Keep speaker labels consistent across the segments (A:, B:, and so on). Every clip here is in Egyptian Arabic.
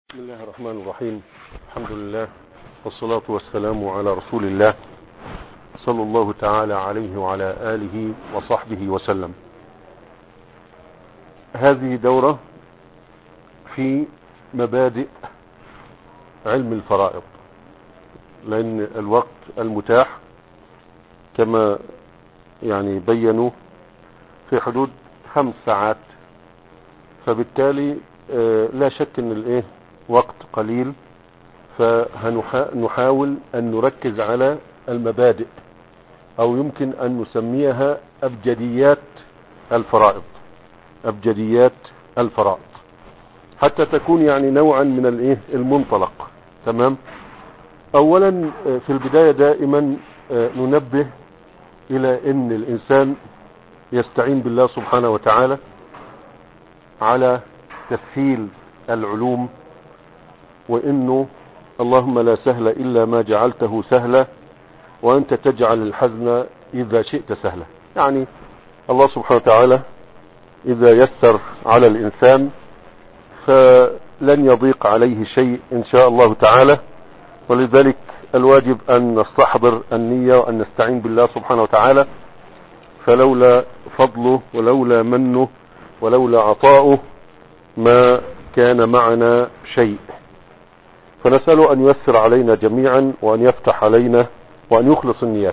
A: بسم الله الرحمن الرحيم الحمد لله والصلاة والسلام على رسول الله صلى الله تعالى عليه وعلى آله وصحبه وسلم هذه دورة في مبادئ علم الفرائض لأن الوقت المتاح كما يعني بينوا في حدود خمس ساعات فبالتالي لا شك ان الايه وقت قليل فنحاول ان نركز على المبادئ او يمكن ان نسميها ابجديات الفرائض ابجديات الفرائض حتى تكون يعني نوعا من الايه المنطلق تمام اولا في البداية دائما ننبه الى ان الانسان يستعين بالله سبحانه وتعالى على تسهيل العلوم وانه اللهم لا سهل الا ما جعلته سهلا وانت تجعل الحزن اذا شئت سهلا يعني الله سبحانه وتعالى اذا يسر على الانسان فلن يضيق عليه شيء ان شاء الله تعالى ولذلك الواجب ان نستحضر النية وان نستعين بالله سبحانه وتعالى فلولا فضله ولولا منه ولولا عطاؤه ما كان معنا شيء فنسأله أن ييسر علينا جميعا وأن يفتح علينا وأن يخلص النيات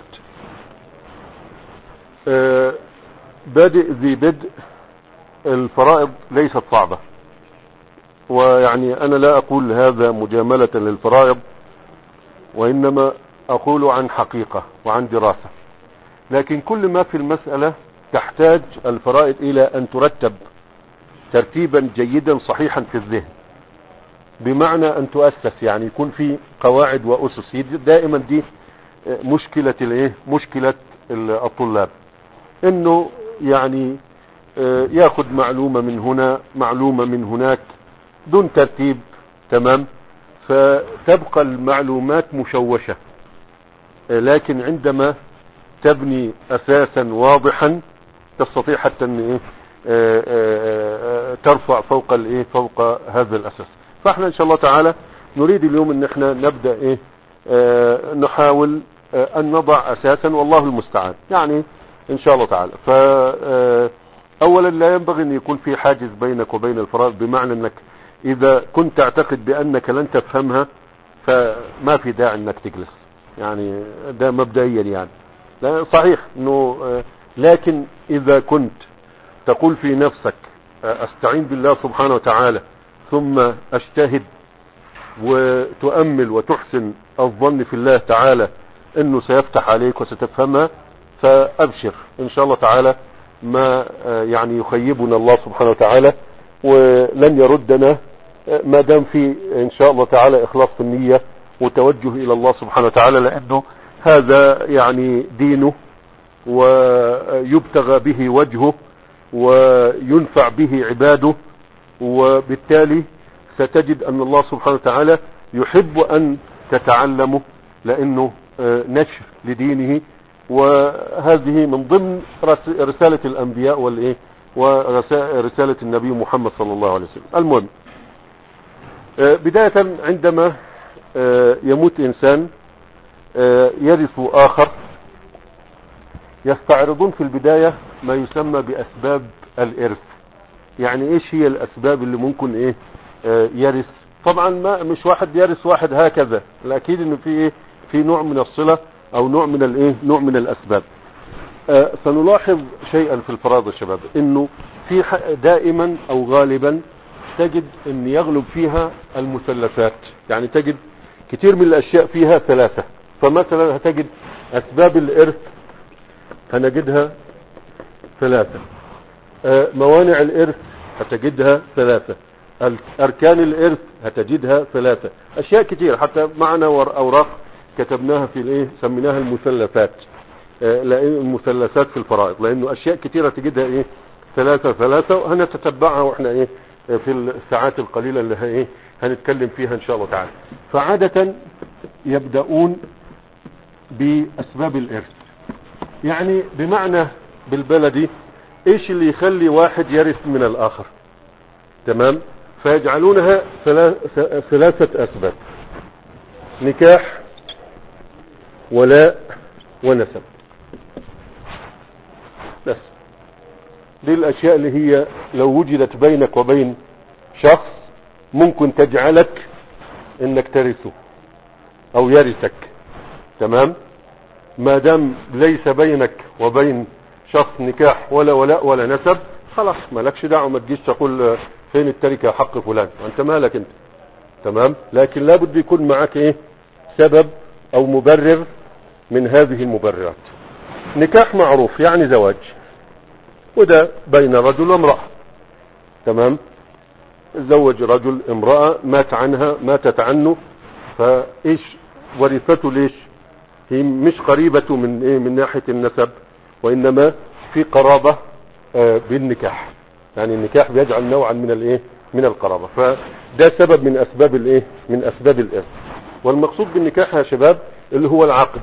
A: أه بادئ ذي بدء الفرائض ليست صعبة ويعني أنا لا أقول هذا مجاملة للفرائض وإنما أقول عن حقيقة وعن دراسة لكن كل ما في المسألة تحتاج الفرائض إلى أن ترتب ترتيبا جيدا صحيحا في الذهن بمعنى ان تؤسس يعني يكون في قواعد واسس دائما دي مشكلة الايه مشكلة الطلاب انه يعني ياخذ معلومة من هنا معلومة من هناك دون ترتيب تمام فتبقى المعلومات مشوشة لكن عندما تبني اساسا واضحا تستطيع حتى ان ايه ترفع فوق الايه فوق هذا الاساس فاحنا ان شاء الله تعالى نريد اليوم ان احنا نبدأ ايه اه نحاول اه ان نضع اساسا والله المستعان يعني ان شاء الله تعالى ف اولا لا ينبغي ان يكون في حاجز بينك وبين الفرائض بمعنى انك اذا كنت تعتقد بانك لن تفهمها فما في داعي انك تجلس يعني ده مبدئيا يعني لا صحيح انه اه لكن اذا كنت تقول في نفسك استعين بالله سبحانه وتعالى ثم اجتهد وتؤمل وتحسن الظن في الله تعالى انه سيفتح عليك وستفهمها فابشر ان شاء الله تعالى ما يعني يخيبنا الله سبحانه وتعالى ولن يردنا ما دام في ان شاء الله تعالى اخلاص في النية وتوجه الى الله سبحانه وتعالى لانه هذا يعني دينه ويبتغى به وجهه وينفع به عباده وبالتالي ستجد ان الله سبحانه وتعالى يحب ان تتعلمه لانه نشر لدينه وهذه من ضمن رسالة الانبياء والايه ورسالة النبي محمد صلى الله عليه وسلم المهم بداية عندما يموت انسان يرث اخر يستعرضون في البداية ما يسمى باسباب الارث يعني ايش هي الاسباب اللي ممكن ايه آه يرث طبعا ما مش واحد يرث واحد هكذا الاكيد انه في ايه في نوع من الصلة او نوع من الايه نوع من الاسباب آه سنلاحظ شيئا في الفرائض يا شباب انه في دائما او غالبا تجد ان يغلب فيها المثلثات يعني تجد كتير من الاشياء فيها ثلاثة فمثلا هتجد اسباب الارث هنجدها ثلاثة آه موانع الارث هتجدها ثلاثة اركان الارث هتجدها ثلاثة اشياء كتير حتى معنا اوراق كتبناها في الايه سميناها المثلثات آه المثلثات في الفرائض لانه اشياء كتيرة تجدها ايه ثلاثة ثلاثة وهنتتبعها واحنا ايه في الساعات القليلة اللي ايه هنتكلم فيها ان شاء الله تعالى فعادة يبدأون باسباب الارث يعني بمعنى بالبلدي ايش اللي يخلي واحد يرث من الاخر تمام فيجعلونها ثلاثة أسباب نكاح ولاء ونسب بس دي الأشياء اللي هي لو وجدت بينك وبين شخص ممكن تجعلك انك ترثه او يرثك تمام ما دام ليس بينك وبين شخص نكاح ولا ولاء ولا نسب خلاص مالكش دعوه ما تجيش تقول فين التركه حق فلان انت مالك انت تمام لكن لابد يكون معك ايه سبب او مبرر من هذه المبررات نكاح معروف يعني زواج وده بين رجل وامرأة تمام زوج رجل امرأة مات عنها ماتت عنه فايش ورثته ليش هي مش قريبة من ايه من ناحية النسب وانما في قرابة آه بالنكاح يعني النكاح بيجعل نوعا من الايه من القرابة فده سبب من اسباب الايه من اسباب الارث والمقصود بالنكاح يا شباب اللي هو العقد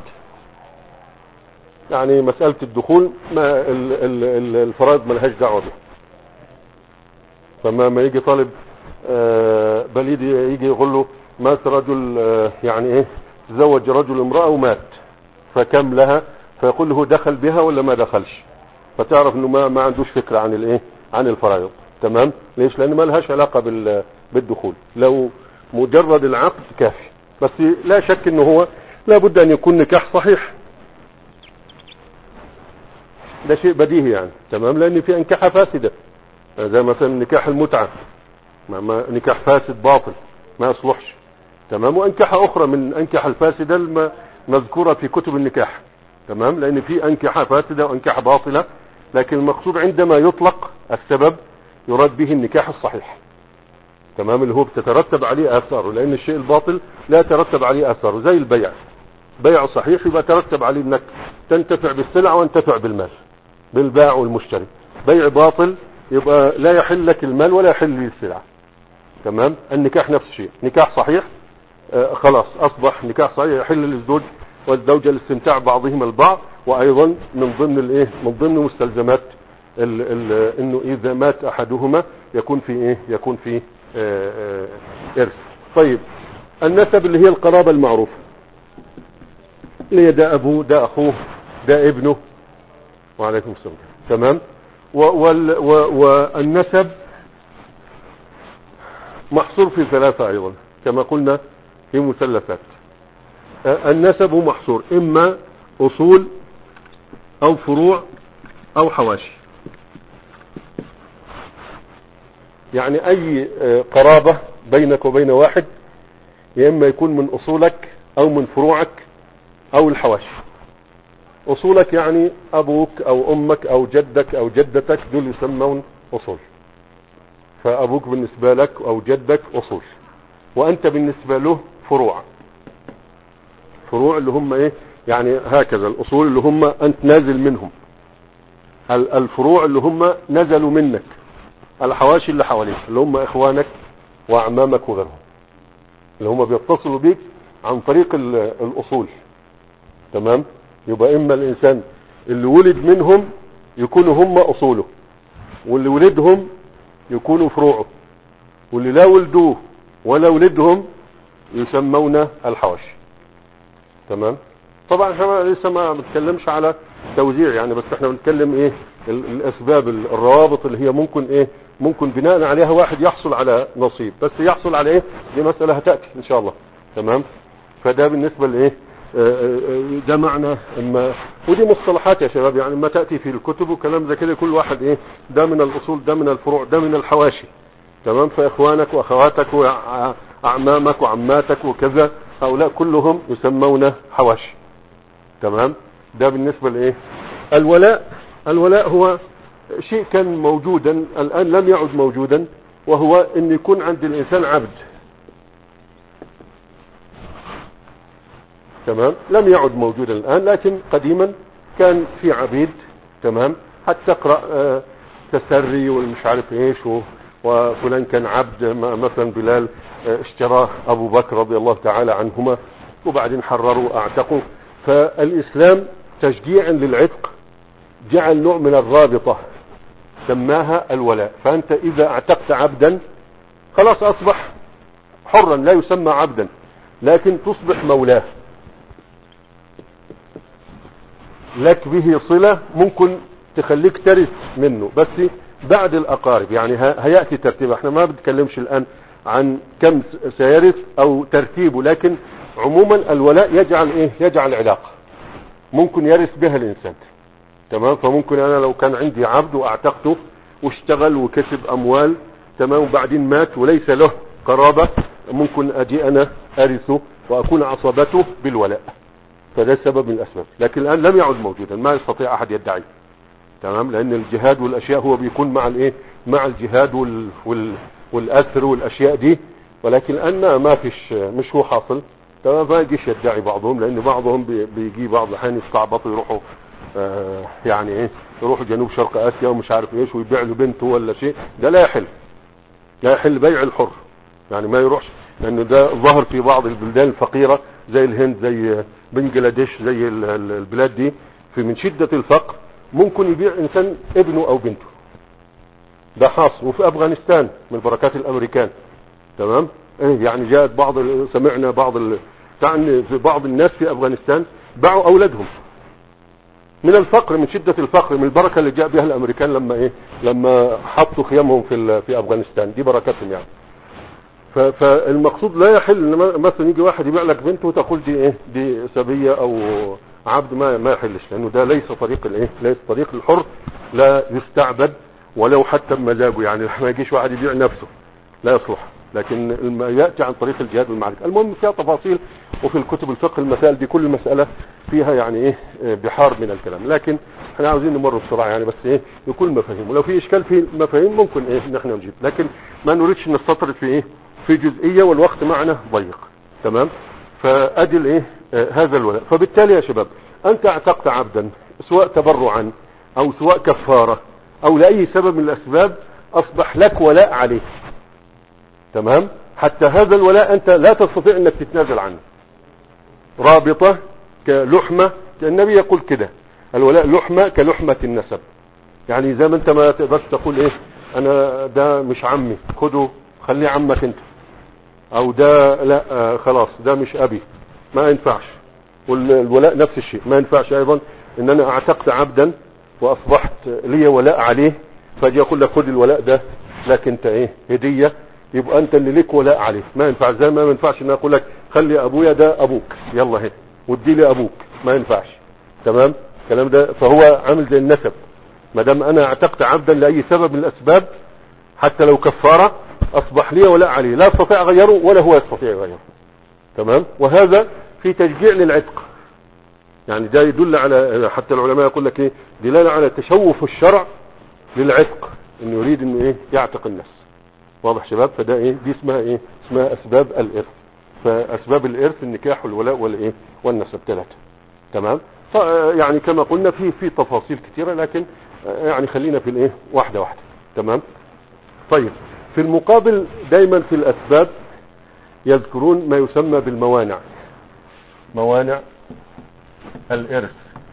A: يعني مسألة الدخول ما الفرائض ملهاش دعوة به فما ما يجي طالب آه بليد يجي يقول له مات رجل آه يعني ايه تزوج رجل امرأة ومات فكم لها فيقول له دخل بها ولا ما دخلش فتعرف انه ما, ما عندوش فكرة عن الايه عن الفرائض تمام ليش لان ما لهاش علاقة بالدخول لو مجرد العقد كافي بس لا شك انه هو لابد ان يكون نكاح صحيح ده شيء بديهي يعني تمام لان في انكحة فاسدة زي مثلا نكاح المتعة ما نكاح فاسد باطل ما يصلحش تمام وانكحة اخرى من انكحة الفاسدة المذكورة في كتب النكاح تمام لان في انكحة فاسدة وانكحة باطلة لكن المقصود عندما يطلق السبب يراد به النكاح الصحيح تمام اللي هو بتترتب عليه اثاره لان الشيء الباطل لا يترتب عليه اثاره زي البيع بيع صحيح يبقى ترتب عليه انك تنتفع بالسلع وانتفع بالمال بالباع والمشتري بيع باطل يبقى لا يحل لك المال ولا يحل لي السلعة تمام النكاح نفس الشيء نكاح صحيح آه خلاص اصبح نكاح صحيح يحل للزوج والزوجة الاستمتاع بعضهما البعض وايضا من ضمن الايه من ضمن مستلزمات ال ال انه اذا مات احدهما يكون في ايه يكون في آه آه ارث طيب النسب اللي هي القرابة المعروفة اللي هي ده ابوه ده اخوه ده ابنه وعليكم السلام تمام وال والنسب محصور في ثلاثة ايضا كما قلنا في مثلثات النسب محصور اما اصول او فروع او حواشي يعني اي قرابة بينك وبين واحد يا اما يكون من اصولك او من فروعك او الحواشي اصولك يعني ابوك او امك او جدك او جدتك دول يسمون اصول فابوك بالنسبة لك او جدك اصول وانت بالنسبة له فروع فروع اللي هم ايه يعني هكذا الاصول اللي هم انت نازل منهم الفروع اللي هم نزلوا منك الحواشي اللي حواليك اللي هم اخوانك واعمامك وغيرهم اللي هم بيتصلوا بيك عن طريق الاصول تمام يبقى اما الانسان اللي ولد منهم يكونوا هم اصوله واللي ولدهم يكونوا فروعه واللي لا ولدوه ولا ولدهم يسمون الحواشي تمام طبعا احنا لسه ما بنتكلمش على توزيع يعني بس احنا بنتكلم ايه الاسباب الروابط اللي هي ممكن ايه ممكن بناء عليها واحد يحصل على نصيب بس يحصل على ايه دي مسألة هتأتي ان شاء الله تمام فده بالنسبة لايه ده معنى اما ودي مصطلحات يا شباب يعني ما تأتي في الكتب وكلام زي كده كل واحد ايه ده من الاصول ده من الفروع ده من الحواشي تمام فاخوانك واخواتك واعمامك وعماتك وكذا هؤلاء كلهم يسمون حواشي تمام ده بالنسبة لايه الولاء الولاء هو شيء كان موجودا الان لم يعد موجودا وهو ان يكون عند الانسان عبد تمام لم يعد موجودا الآن لكن قديما كان في عبيد تمام حتى تقرأ آه تسري والمش عارف ايش وفلان كان عبد مثلا بلال آه اشتراه ابو بكر رضي الله تعالى عنهما وبعدين حرروا اعتقوا فالاسلام تشجيعا للعتق جعل نوع من الرابطة سماها الولاء فانت اذا اعتقت عبدا خلاص اصبح حرا لا يسمى عبدا لكن تصبح مولاه لك به صلة ممكن تخليك ترث منه بس بعد الأقارب يعني هيأتي ترتيب احنا ما بنتكلمش الآن عن كم سيرث أو ترتيبه لكن عموما الولاء يجعل ايه يجعل علاقة ممكن يرث بها الإنسان تمام فممكن أنا لو كان عندي عبد وأعتقته واشتغل وكسب أموال تمام وبعدين مات وليس له قرابة ممكن أجي أنا أرثه وأكون عصبته بالولاء فده سبب من الأسباب لكن الآن لم يعد موجودا ما يستطيع أحد يدعي تمام لأن الجهاد والأشياء هو بيكون مع الإيه مع الجهاد وال وال والأثر والأشياء دي ولكن الآن ما فيش مش هو حاصل تمام ما يجيش يدعي بعضهم لأن بعضهم بيجي بعض الأحيان يستعبطوا يروحوا آه يعني إيه يروحوا جنوب شرق آسيا ومش عارف إيش ويبيع له بنته ولا شيء ده لا يحل لا يحل بيع الحر يعني ما يروحش لأنه ده ظهر في بعض البلدان الفقيرة زي الهند زي بنجلاديش زي البلاد دي في من شدة الفقر ممكن يبيع انسان ابنه او بنته ده حاصل وفي افغانستان من بركات الامريكان تمام ايه يعني جاءت بعض سمعنا بعض ال... تعني في بعض الناس في افغانستان باعوا اولادهم من الفقر من شدة الفقر من البركة اللي جاء بها الامريكان لما ايه لما حطوا خيامهم في في افغانستان دي بركتهم يعني فالمقصود لا يحل ان مثلا يجي واحد يبيع لك بنته وتقول دي ايه دي سبيه او عبد ما ما يحلش لانه ده ليس طريق الايه ليس طريق الحر لا يستعبد ولو حتى بمزاجه يعني ما يجيش واحد يبيع نفسه لا يصلح لكن ياتي عن طريق الجهاد والمعركه المهم فيها تفاصيل وفي الكتب الفقه المسائل دي كل مساله فيها يعني ايه بحار من الكلام لكن احنا عاوزين نمر بسرعه يعني بس ايه لكل مفاهيم ولو في اشكال في مفاهيم ممكن ايه نحن نجيب لكن ما نريدش نستطرد في ايه في جزئية والوقت معنا ضيق تمام فأدل ايه آه هذا الولاء فبالتالي يا شباب انت اعتقت عبدا سواء تبرعا او سواء كفارة او لأي سبب من الاسباب اصبح لك ولاء عليه تمام حتى هذا الولاء انت لا تستطيع انك تتنازل عنه رابطة كلحمة النبي يقول كده الولاء لحمة كلحمة النسب يعني زي ما انت ما تقدرش تقول ايه انا ده مش عمي خده خليه عمك انت او ده لا آه خلاص ده مش ابي ما ينفعش والولاء نفس الشيء ما ينفعش ايضا ان انا اعتقت عبدا واصبحت لي ولاء عليه فاجي اقول لك خد الولاء ده لك انت ايه هدية يبقى انت اللي ليك ولاء عليه ما ينفع زي ما ينفعش ان اقول لك خلي ابويا ده ابوك يلا هنا وادي لي ابوك ما ينفعش تمام الكلام ده فهو عامل زي النسب ما دام انا اعتقت عبدا لاي سبب من الاسباب حتى لو كفاره اصبح لي ولا عليه لا استطيع اغيره ولا هو يستطيع يغيره تمام وهذا في تشجيع للعتق يعني ده يدل على حتى العلماء يقول لك ايه دلاله على تشوف الشرع للعتق انه يريد انه ايه يعتق الناس واضح شباب فده ايه دي اسمها ايه اسمها اسباب الارث فاسباب الارث النكاح والولاء والايه والنسب ثلاثه تمام يعني كما قلنا في في تفاصيل كثيره لكن يعني خلينا في الايه واحده واحده تمام طيب في المقابل دايما في الأسباب يذكرون ما يسمى بالموانع موانع الإرث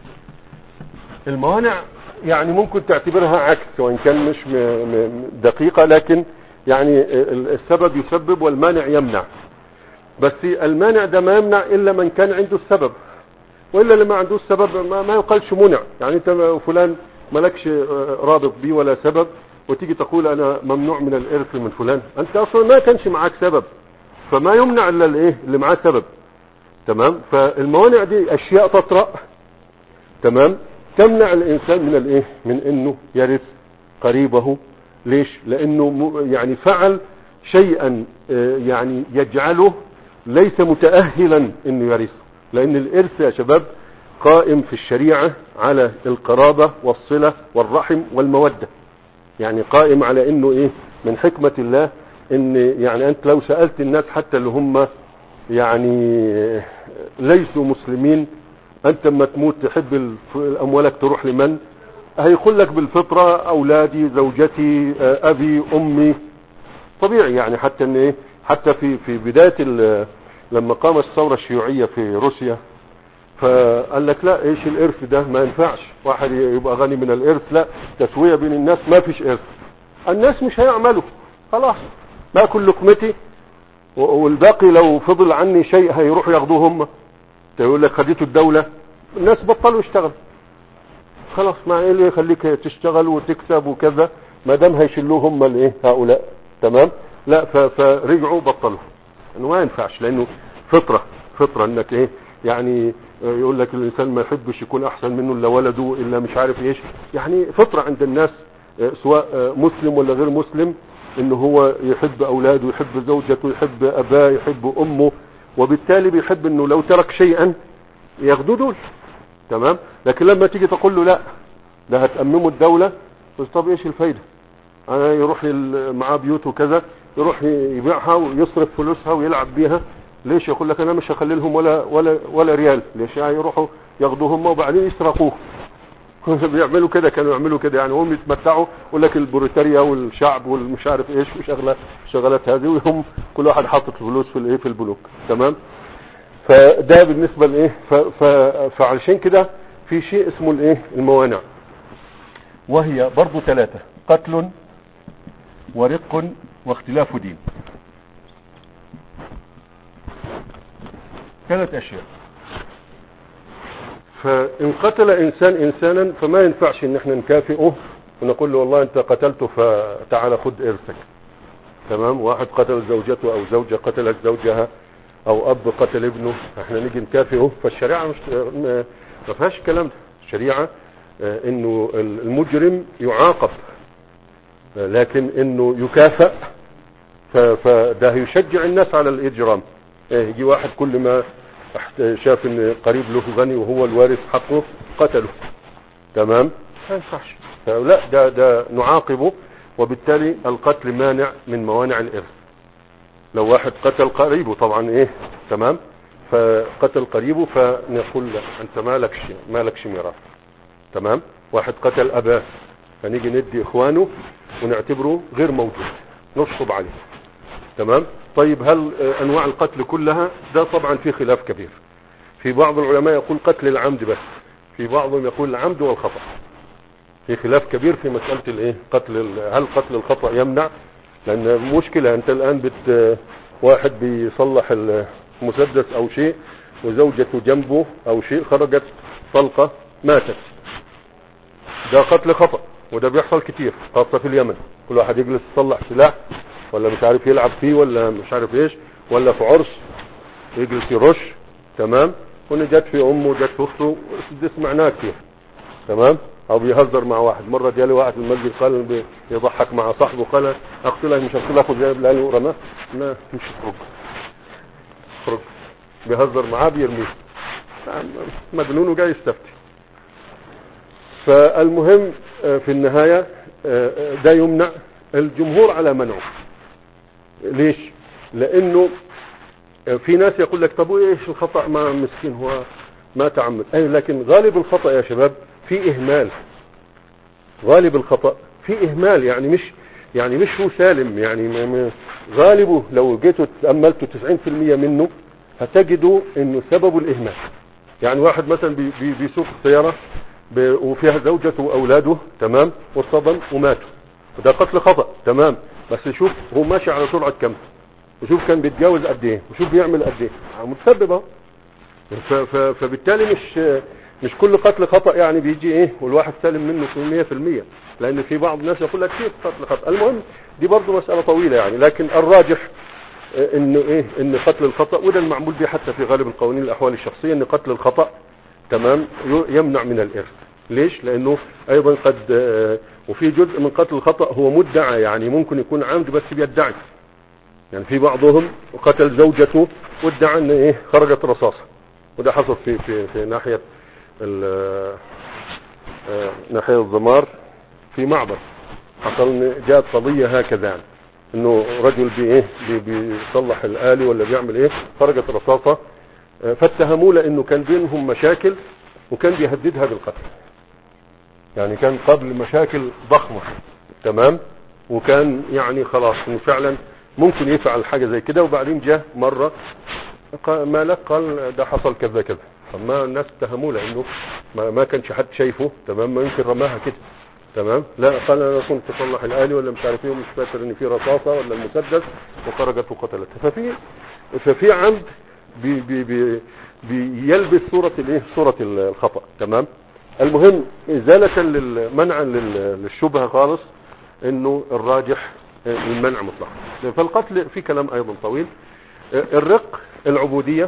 A: الموانع يعني ممكن تعتبرها عكس وإن كان مش دقيقة لكن يعني السبب يسبب والمانع يمنع بس المانع ده ما يمنع إلا من كان عنده السبب وإلا اللي ما عنده السبب ما, ما يقالش منع يعني انت فلان ملكش رابط بيه ولا سبب وتيجي تقول انا ممنوع من الارث من فلان انت اصلا ما كانش معاك سبب فما يمنع الا الايه اللي معاه سبب تمام فالموانع دي اشياء تطرأ تمام تمنع الانسان من الايه من انه يرث قريبه ليش لانه يعني فعل شيئا يعني يجعله ليس متأهلا انه يرث لان الارث يا شباب قائم في الشريعة على القرابة والصلة والرحم والمودة يعني قائم على انه ايه من حكمة الله ان يعني انت لو سألت الناس حتى اللي هم يعني ليسوا مسلمين انت اما تموت تحب اموالك تروح لمن هيقول لك بالفطرة اولادي زوجتي ابي امي طبيعي يعني حتى ان ايه حتى في في بداية لما قامت الثورة الشيوعية في روسيا فقال لك لا ايش الارث ده ما ينفعش واحد يبقى غني من الارث لا تسوية بين الناس ما فيش ارث الناس مش هيعملوا خلاص باكل لقمتي و- والباقي لو فضل عني شيء هيروحوا ياخدوه هم يقول لك خديته الدولة الناس بطلوا يشتغل خلاص ما ايه اللي يخليك تشتغل وتكسب وكذا ما دام هيشيلوه هم الايه هؤلاء تمام لا ف- فرجعوا بطلوا انه ما ينفعش لانه فطرة فطرة انك ايه يعني آه، يقول لك الانسان ما يحبش يكون احسن منه الا ولده الا مش عارف ايش يعني فطرة عند الناس آه، سواء آه، مسلم ولا غير مسلم انه هو يحب اولاده يحب زوجته يحب اباه يحب امه وبالتالي بيحب انه لو ترك شيئا ياخدوه دول تمام لكن لما تيجي تقول له لا ده هتأممه الدولة بس طب ايش الفايدة انا يروح ال- معاه بيوت وكذا يروح ي- يبيعها ويصرف فلوسها ويلعب بيها ليش يقول لك انا مش هخلي لهم ولا ولا ولا ريال ليش يعني يروحوا ياخدوه هم وبعدين يسرقوه بيعملوا كده كانوا يعملوا كده يعني هم يتمتعوا يقول لك البروتاريا والشعب والمش عارف ايش وشغله شغلات هذه وهم كل واحد حاطط فلوس في الايه في البنوك تمام فده بالنسبه لايه ف- ف- فعلشان كده في شيء اسمه الايه الموانع وهي برضو ثلاثة قتل ورق واختلاف دين ثلاث اشياء فان قتل انسان انسانا فما ينفعش ان احنا نكافئه ونقول له والله انت قتلته فتعال خد ارثك تمام واحد قتل زوجته او زوجة قتلت زوجها او اب قتل ابنه احنا نيجي نكافئه فالشريعة مش ما ما فيهاش الكلام ده الشريعة آه، انه المجرم يعاقب آه، لكن انه يكافئ ف- فده يشجع الناس على الاجرام آه، يجي واحد كل ما احت- شاف ان قريب له غني وهو الوارث حقه قتله تمام ما ينفعش لا ده ده نعاقبه وبالتالي القتل مانع من موانع الارث لو واحد قتل قريبه طبعا ايه تمام فقتل قريبه فنقول له انت مالكش مالكش ميراث تمام واحد قتل اباه فنيجي ندي اخوانه ونعتبره غير موجود نشطب عليه تمام طيب هل آه، انواع القتل كلها ده طبعا في خلاف كبير في بعض العلماء يقول قتل العمد بس في بعضهم يقول العمد والخطأ في خلاف كبير في مسألة الايه قتل ال- هل قتل الخطأ يمنع لان مشكلة انت الان بت واحد بيصلح المسدس او شيء وزوجته جنبه او شيء خرجت طلقة ماتت ده قتل خطأ وده بيحصل كتير خاصة في اليمن كل واحد يجلس يصلح سلاح ولا مش عارف يلعب فيه ولا مش عارف ايش ولا في عرس يجلس يرش تمام وان جت في امه وجت في اخته دي سمعناها كتير تمام او بيهزر مع واحد مره جالي واحد في المسجد قال بي- يضحك مع صاحبه قال اقتلك مش هقتل اخذ زي بالله ورماه لا مش اخرج اخرج بيهزر معاه بيرميه مجنون وجاي يستفتي فالمهم آه، في النهاية آه، آه، ده يمنع الجمهور على منعه ليش لانه آه، في ناس يقول لك طب وايش الخطأ ما مسكين هو ما تعمد اي لكن غالب الخطأ يا شباب في اهمال غالب الخطأ في اهمال يعني مش يعني مش هو سالم يعني ما- ما- غالبه لو جيتوا تأملتوا 90% منه هتجدوا انه سببه الاهمال يعني واحد مثلا بي بي بيسوق سيارة ب- وفيها زوجته واولاده تمام واصطدم وماتوا وده قتل خطأ تمام بس شوف هو ماشي على سرعة كم وشوف كان بيتجاوز قد ايه وشوف بيعمل قد ايه متسبب اهو ف- ف- فبالتالي مش مش كل قتل خطأ يعني بيجي ايه والواحد سالم منه في 100% لان في بعض الناس يقول لك كيف قتل خطأ المهم دي برضه مسألة طويلة يعني لكن الراجح آه، انه ايه ان قتل الخطأ وده المعمول به حتى في غالب القوانين الاحوال الشخصية ان قتل الخطأ تمام ي- يمنع من الارث ليش لانه ايضا قد آه، وفي جزء من قتل الخطأ هو مدعى يعني ممكن يكون عمد بس بيدعي يعني في بعضهم قتل زوجته وادعى ان ايه خرجت رصاصة وده حصل في في في ناحية ال- آه، ناحية الضمار في معبر حصل ان جاءت قضية هكذا يعني انه رجل بي ايه بي بيصلح الآلي ولا بيعمل ايه خرجت رصاصة آه، فاتهموه لانه كان بينهم مشاكل وكان بيهددها بالقتل يعني كان قبل مشاكل ضخمة تمام وكان يعني خلاص انه فعلا ممكن يفعل حاجة زي كده وبعدين جاء مرة قال- ما لك قال ده حصل كذا كذا فما الناس اتهموه لانه ما, ما كانش حد شايفه تمام ما يمكن رماها كده تمام لا قال انا كنت اصلح الالي ولا مش عارف ايه ومش فاكر ان في رصاصه ولا المسدس وخرجت وقتلتها ففي ففي عمد بي بي بي بيلبس صوره الايه صوره الخطا تمام المهم ازاله لل- منعا لل- للشبهه خالص انه الراجح المنع مطلقا فالقتل في كلام ايضا طويل الرق العبوديه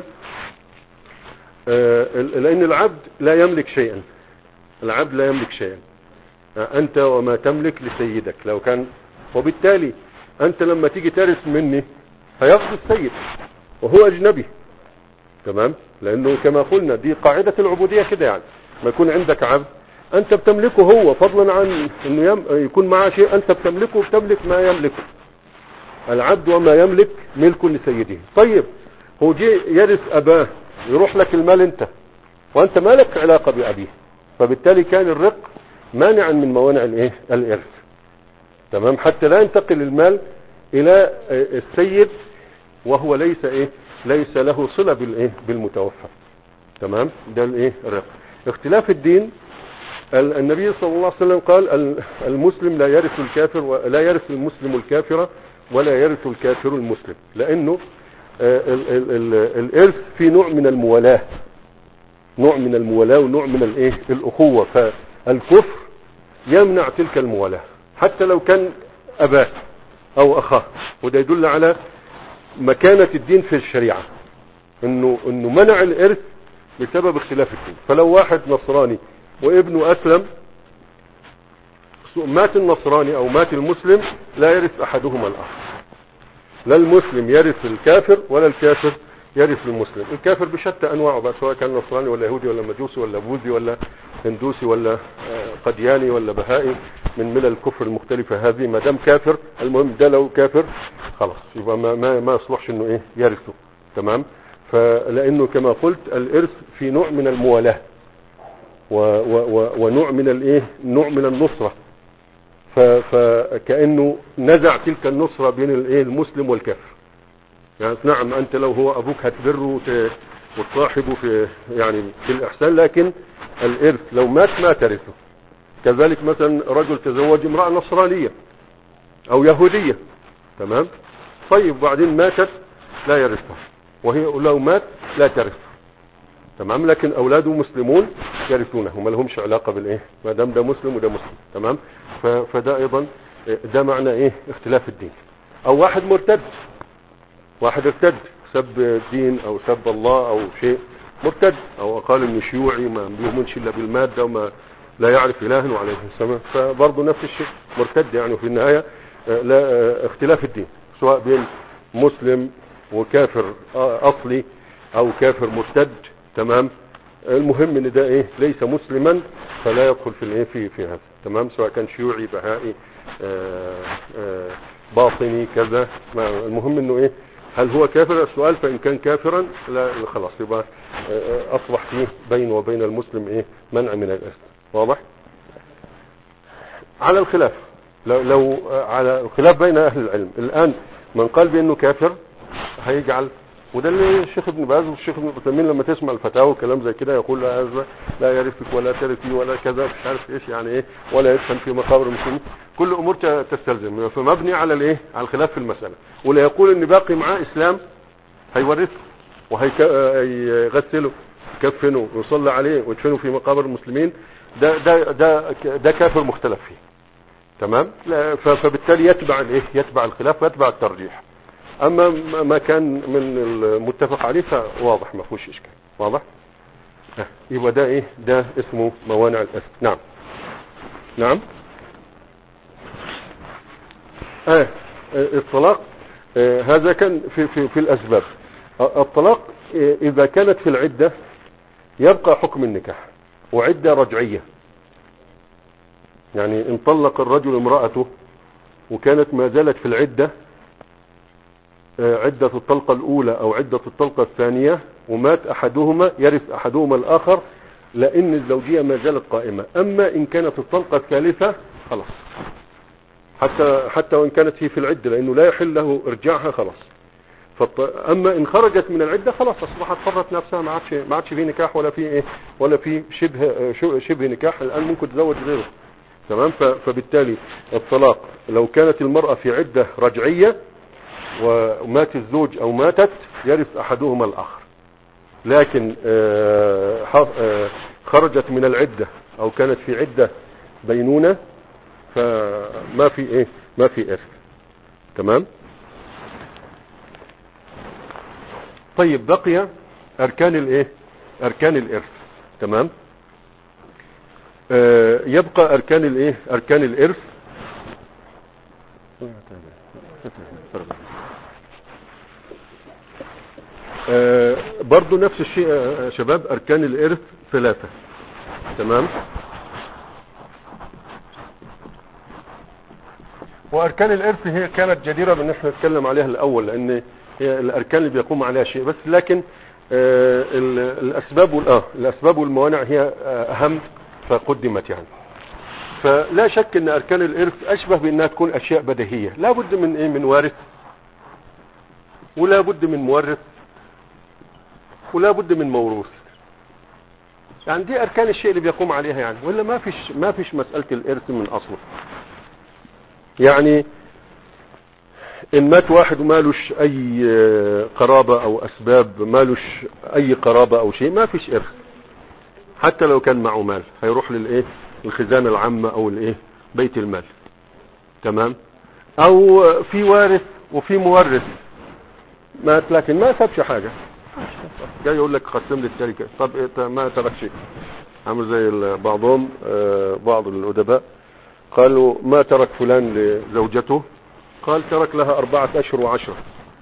A: آه، لان العبد لا يملك شيئا العبد لا يملك شيئا أنت وما تملك لسيدك لو كان وبالتالي أنت لما تيجي ترث مني هياخذ السيد وهو أجنبي تمام لأنه كما قلنا دي قاعدة العبودية كده يعني ما يكون عندك عبد أنت بتملكه هو فضلا عن أنه يم... يكون معاه شيء أنت بتملكه وبتملك ما يملكه العبد وما يملك ملك لسيده طيب هو جي يرث أباه يروح لك المال أنت وأنت ما لك علاقة بأبيه فبالتالي كان الرق مانعا من موانع الايه الارث تمام حتى لا ينتقل المال الى السيد وهو ليس ايه ليس له صله بالايه بالمتوفى تمام ده الايه الرق اختلاف الدين ال- النبي صلى الله عليه وسلم قال ال- المسلم لا يرث الكافر ولا يرث المسلم الكافر ولا يرث الكافر المسلم لانه آه، ال- ال- ال- الارث في نوع من الموالاه نوع من الموالاه ونوع من الايه الاخوه فالكفر يمنع تلك الموالاه حتى لو كان اباه او اخاه وده يدل على مكانه الدين في الشريعه انه انه منع الارث بسبب اختلاف الدين فلو واحد نصراني وابنه اسلم مات النصراني او مات المسلم لا يرث احدهما الاخر لا المسلم يرث الكافر ولا الكافر يرث المسلم الكافر بشتى انواعه بقى سواء كان نصراني ولا يهودي ولا مجوسي ولا بوذي ولا هندوسي ولا آه، قدياني ولا بهائي من ملل الكفر المختلفة هذه ما دام كافر المهم ده لو كافر خلاص يبقى ما ما ما يصلحش انه ايه يرثه تمام فلانه كما قلت الارث في نوع من الموالاه و و و ونوع من الايه نوع من النصره ف- فكانه نزع تلك النصره بين الايه المسلم والكافر يعني نعم انت لو هو ابوك هتبره وت- وتصاحبه في يعني في الاحسان لكن الارث لو مات ما ترثه كذلك مثلا رجل تزوج امراه نصرانيه او يهوديه تمام طيب بعدين ماتت لا يرثها وهي لو مات لا ترث تمام لكن اولاده مسلمون يرثونه ما لهمش علاقه بالايه ما دام ده مسلم وده مسلم تمام ف- فده ايضا ده معنى ايه اختلاف الدين او واحد مرتد واحد ارتد سب الدين او سب الله او شيء مرتد او قال انه شيوعي ما بيؤمنش الا بالماده وما لا يعرف الها وعليه السلام فبرضه نفس الشيء مرتد يعني وفي النهايه آه، لا آه، اختلاف الدين سواء بين مسلم وكافر آه، اصلي او كافر مرتد تمام المهم ان ده ايه ليس مسلما فلا يدخل في الايه في في هذا تمام سواء كان شيوعي بهائي آه، آه، باطني كذا ما المهم انه ايه هل هو كافر السؤال فان كان كافرا لا خلاص يبقى آه، آه، اصبح فيه بينه وبين المسلم ايه منع من الارث واضح على الخلاف لو, لو آه، على الخلاف بين اهل العلم الان من قال بانه كافر هيجعل وده اللي الشيخ ابن باز والشيخ ابن عثيمين لما تسمع الفتاوى وكلام زي كده يقول لا هذا لا يرثك ولا ترثي ولا كذا مش عارف ايش يعني ايه ولا يدفن في مقابر المسلمين كل امور ت- تستلزم فمبني على الايه على الخلاف في المساله ولا يقول ان باقي معاه اسلام هيورثه وهيغسله يكفنه ويصلى عليه ويدفنه في مقابر المسلمين ده ده ده ده كافر مختلف فيه تمام لا ف- فبالتالي يتبع الايه يتبع الخلاف ويتبع الترجيح اما ما- ما كان من المتفق عليه فواضح ما فيهوش اشكال واضح ها، يبقى ده ايه ده اسمه موانع الاسم نعم نعم اه آه، الطلاق آه، هذا كان في في في الاسباب آه، الطلاق آه، اذا كانت في العده يبقى حكم النكاح وعده رجعيه يعني ان طلق الرجل امرأته وكانت ما زالت في العدة آه، عدة الطلقة الأولى أو عدة الطلقة الثانية ومات أحدهما يرث أحدهما الآخر لأن الزوجية ما زالت قائمة أما إن كانت الطلقة الثالثة خلاص حتى حتى وإن كانت هي في العدة لأنه لا يحل له إرجاعها خلاص فالط... أما إن خرجت من العدة خلاص أصبحت حرت نفسها ما عادش ما عادش في نكاح ولا في إيه ولا في شبه آه، شو- شبه نكاح الآن ممكن تزوج غيره تمام ف- فبالتالي الطلاق لو كانت المرأة في عدة رجعية ومات الزوج او ماتت يرث احدهما الاخر لكن آه، ح- آه، خرجت من العدة او كانت في عدة بينونة فما في ايه ما في ارث تمام طيب بقي اركان الايه اركان الارث تمام آه، يبقى اركان الايه اركان الارث آه، برضو نفس الشيء يا شباب اركان الارث ثلاثة تمام واركان الارث هي كانت جديرة بان احنا نتكلم عليها الاول لان هي الاركان اللي بيقوم عليها شيء بس لكن آه، ال- الاسباب وال- اه الاسباب والموانع هي آه، اهم فقدمت يعني فلا شك ان اركان الارث اشبه بانها تكون اشياء بديهية لا بد من ايه من وارث ولا بد من مورث ولا بد من موروث يعني دي اركان الشيء اللي بيقوم عليها يعني ولا ما فيش ما فيش مسألة الارث من اصله يعني ان مات واحد ومالوش اي آه، قرابة او اسباب مالوش اي قرابة او شيء ما فيش ارث حتى لو كان معه مال هيروح للايه الخزانة العامة او الايه بيت المال تمام او في وارث وفي مورث مات لكن ما سابش حاجة جاي يقول لك قسم لي التركة طب إيه ما ترك شيء عامل زي ال- بعضهم آه، بعض الأدباء قالوا ما ترك فلان لزوجته قال ترك لها أربعة أشهر وعشرة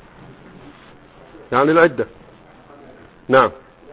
A: يعني العدة نعم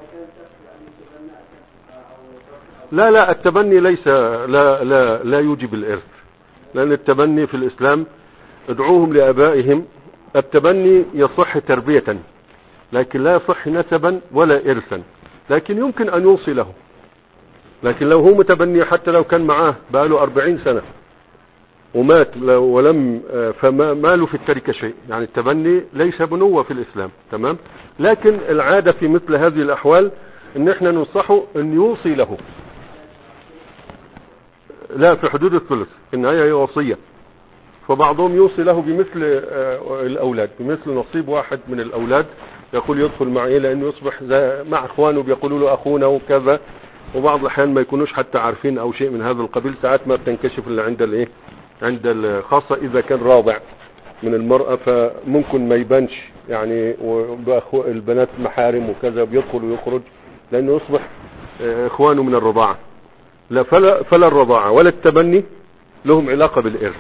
A: لا لا التبني ليس لا لا لا يوجب الإرث لأن التبني في الإسلام ادعوهم لآبائهم التبني يصح تربية لكن لا يصح نسبا ولا إرثا لكن يمكن أن يوصي له لكن لو هو متبني حتى لو كان معاه بقاله أربعين سنة ومات لو- ولم آه، فما ما له في التركة شيء يعني التبني ليس بنوة في الإسلام تمام لكن العادة في مثل هذه الأحوال ان احنا ننصحه ان يوصي له لا في حدود الثلث النهاية هي وصية فبعضهم يوصي له بمثل آه، الأولاد بمثل نصيب واحد من الأولاد يقول يدخل معي لأنه يصبح زي- مع إخوانه بيقولوا له أخونا وكذا وبعض الأحيان ما يكونوش حتى عارفين أو شيء من هذا القبيل ساعات ما بتنكشف إلا عند الإيه عند ال- خاصة إذا كان راضع من المرأة فممكن ما يبانش يعني وبأخو البنات محارم وكذا بيدخل ويخرج لأنه يصبح آه، إخوانه من الرضاعة لا فلا, فلا الرضاعة ولا التبني لهم علاقة بالإرث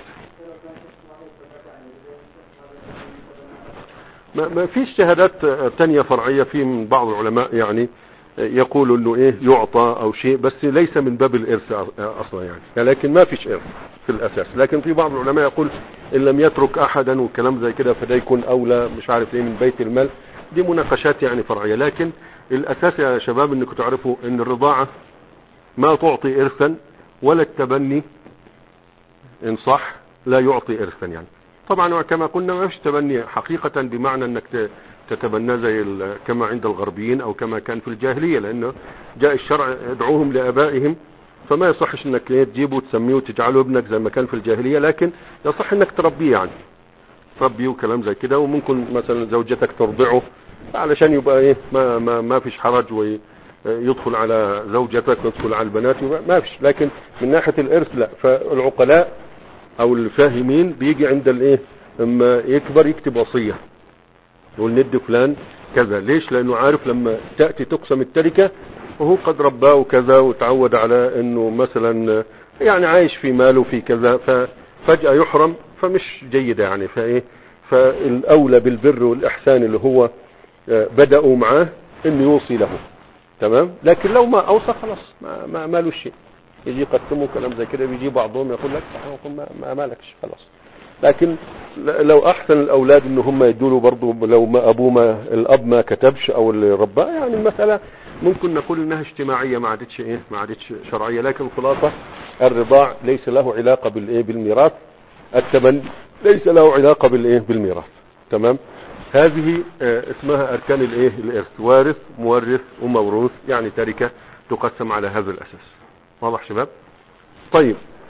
A: ما, ما فيش شهادات آه، تانية فرعية في من بعض العلماء يعني آه، يقولوا انه ايه يعطى او شيء بس ليس من باب الارث أ- اصلا يعني لكن ما فيش ارث في الاساس لكن في بعض العلماء يقول ان لم يترك احدا وكلام زي كده فده يكون اولى مش عارف ايه من بيت المال دي مناقشات يعني فرعية لكن الاساس يا شباب انكم تعرفوا ان الرضاعة ما تعطي ارثا ولا التبني ان صح لا يعطي ارثا يعني طبعا كما قلنا ما فيش تبني حقيقة بمعنى انك ت- تتبنى زي ال- كما عند الغربيين او كما كان في الجاهلية لانه جاء الشرع يدعوهم لابائهم فما يصحش انك إيه تجيبه وتسميه وتجعله ابنك زي ما كان في الجاهلية لكن يصح انك تربيه يعني تربيه وكلام زي كده وممكن مثلا زوجتك ترضعه علشان يبقى ايه ما ما ما فيش حرج ويدخل على زوجتك ويدخل على البنات يبقى ما فيش لكن من ناحية الارث لا فالعقلاء او الفاهمين بيجي عند الايه اما يكبر يكتب وصية يقول ند فلان كذا ليش لانه عارف لما تأتي تقسم التركة وهو قد رباه وكذا وتعود على انه مثلا يعني عايش في ماله في كذا ففجأة يحرم فمش جيدة يعني فايه فالاولى بالبر والاحسان اللي هو آه، بدأوا معاه انه يوصي له تمام لكن لو ما اوصى خلاص ما, ما ماله شيء يجي يقسموا كلام زي كده بيجي بعضهم يقول لك صح يقول ما, ما مالكش خلاص لكن ل- لو احسن الاولاد ان هم يدوا له برضه لو ما ابوه ما الاب ما كتبش او اللي رباه يعني المساله ممكن نقول انها اجتماعيه ما عادتش ايه ما عادتش شرعيه لكن الخلاصه الرضاع ليس له علاقه بالايه بالميراث التبني ليس له علاقه بالايه بالميراث تمام هذه آه، اسمها اركان الايه الارث وارث مورث وموروث يعني تركه تقسم على هذا الاساس واضح شباب طيب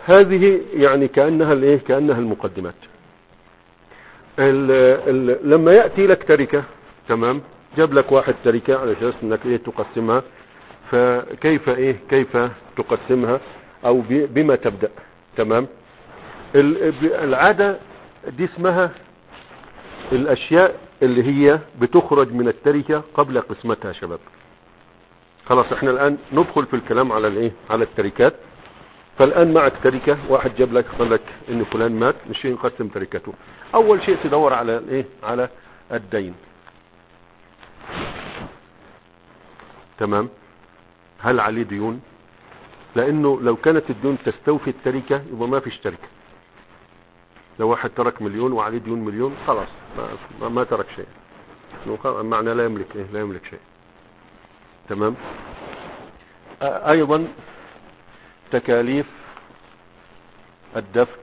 A: هذه يعني كأنها الايه كأنها المقدمات ال ال لما يأتي لك تركة تمام جاب لك واحد تركة على اساس انك ايه تقسمها فكيف ايه كيف تقسمها او ب- بما تبدأ تمام ال- ب- العادة دي اسمها الاشياء اللي هي بتخرج من التركة قبل قسمتها يا شباب خلاص احنا الان ندخل في الكلام على الايه على التركات فالان معك تركة واحد جاب لك قال لك ان فلان مات مش نقسم تركته اول شيء تدور على الايه على الدين تمام هل عليه ديون لانه لو كانت الديون تستوفي التركة يبقى ما فيش تركة لو واحد ترك مليون وعليه ديون مليون خلاص ما, ما ترك شيء إنه خلاص معنى لا يملك ايه لا يملك شيء تمام آ- ايضا تكاليف الدفن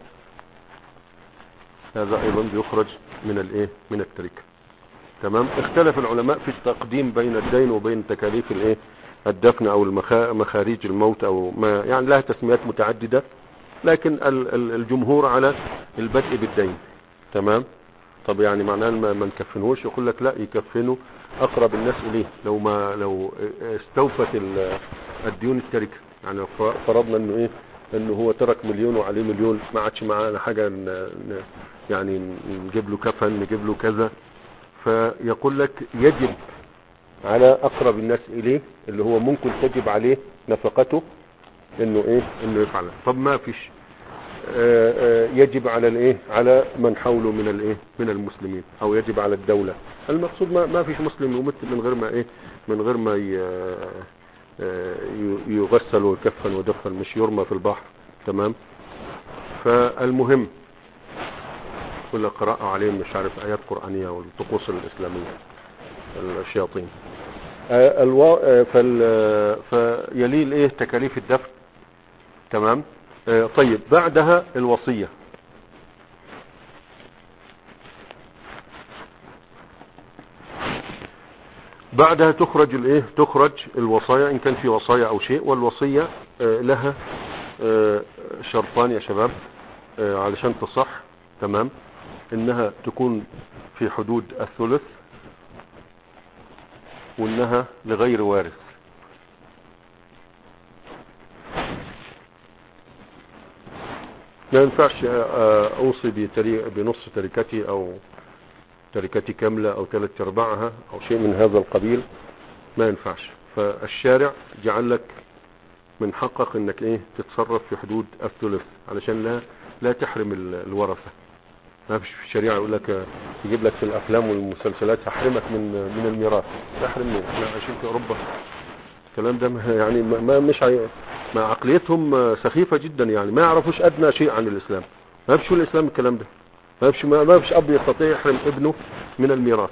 A: هذا ايضا بيخرج من الايه من التركه تمام اختلف العلماء في التقديم بين الدين وبين تكاليف الايه الدفن او المخا- مخاريج الموت او ما يعني لها تسميات متعددة لكن ال- ال- الجمهور على البدء بالدين تمام طب يعني معناه ما ما نكفنهوش يقول لك لا يكفنه اقرب الناس اليه لو ما لو استوفت ال- الديون التركه يعني لو ف- فرضنا انه ايه انه هو ترك مليون وعليه مليون ما عادش معانا حاجه ن- ن- يعني نجيب له كفن نجيب له كذا فيقول لك يجب على اقرب الناس اليه اللي هو ممكن تجب عليه نفقته انه ايه انه يفعل طب ما فيش آه، آه، يجب على الايه على من حوله من الايه من المسلمين او يجب على الدولة المقصود ما ما فيش مسلم يمت من غير ما ايه من غير ما ي- آه، ي- يغسل ويكفن ودفن مش يرمى في البحر تمام فالمهم كل قراءة عليهم مش عارف آيات قرآنية والطقوس الإسلامية الشياطين آه، الوا... آه، فال... آه، فيلي الايه تكاليف الدفن تمام آه، طيب بعدها الوصية بعدها تخرج الايه تخرج الوصايا ان كان في وصايا او شيء والوصية آه، لها آه، شرطان يا شباب آه، علشان تصح تمام انها تكون في حدود الثلث وانها لغير وارث ما ينفعش آه، اوصي بتري- بنص تركتي او تركتي كاملة او ثلاث ارباعها او شيء من هذا القبيل ما ينفعش فالشارع جعل لك من حقك انك ايه تتصرف في حدود الثلث علشان لا لا تحرم ال- الورثة ما فيش في الشريعة يقول لك آه، يجيب لك في الافلام والمسلسلات هحرمك من من الميراث تحرمني احنا عايشين في اوروبا الكلام ده ما- يعني ما ما- مش عي... ما عقليتهم آه، سخيفة جدا يعني ما يعرفوش ادنى شيء عن الاسلام ما فيش في الاسلام الكلام ده ما فيش ما ما فيش اب يستطيع يحرم ابنه من الميراث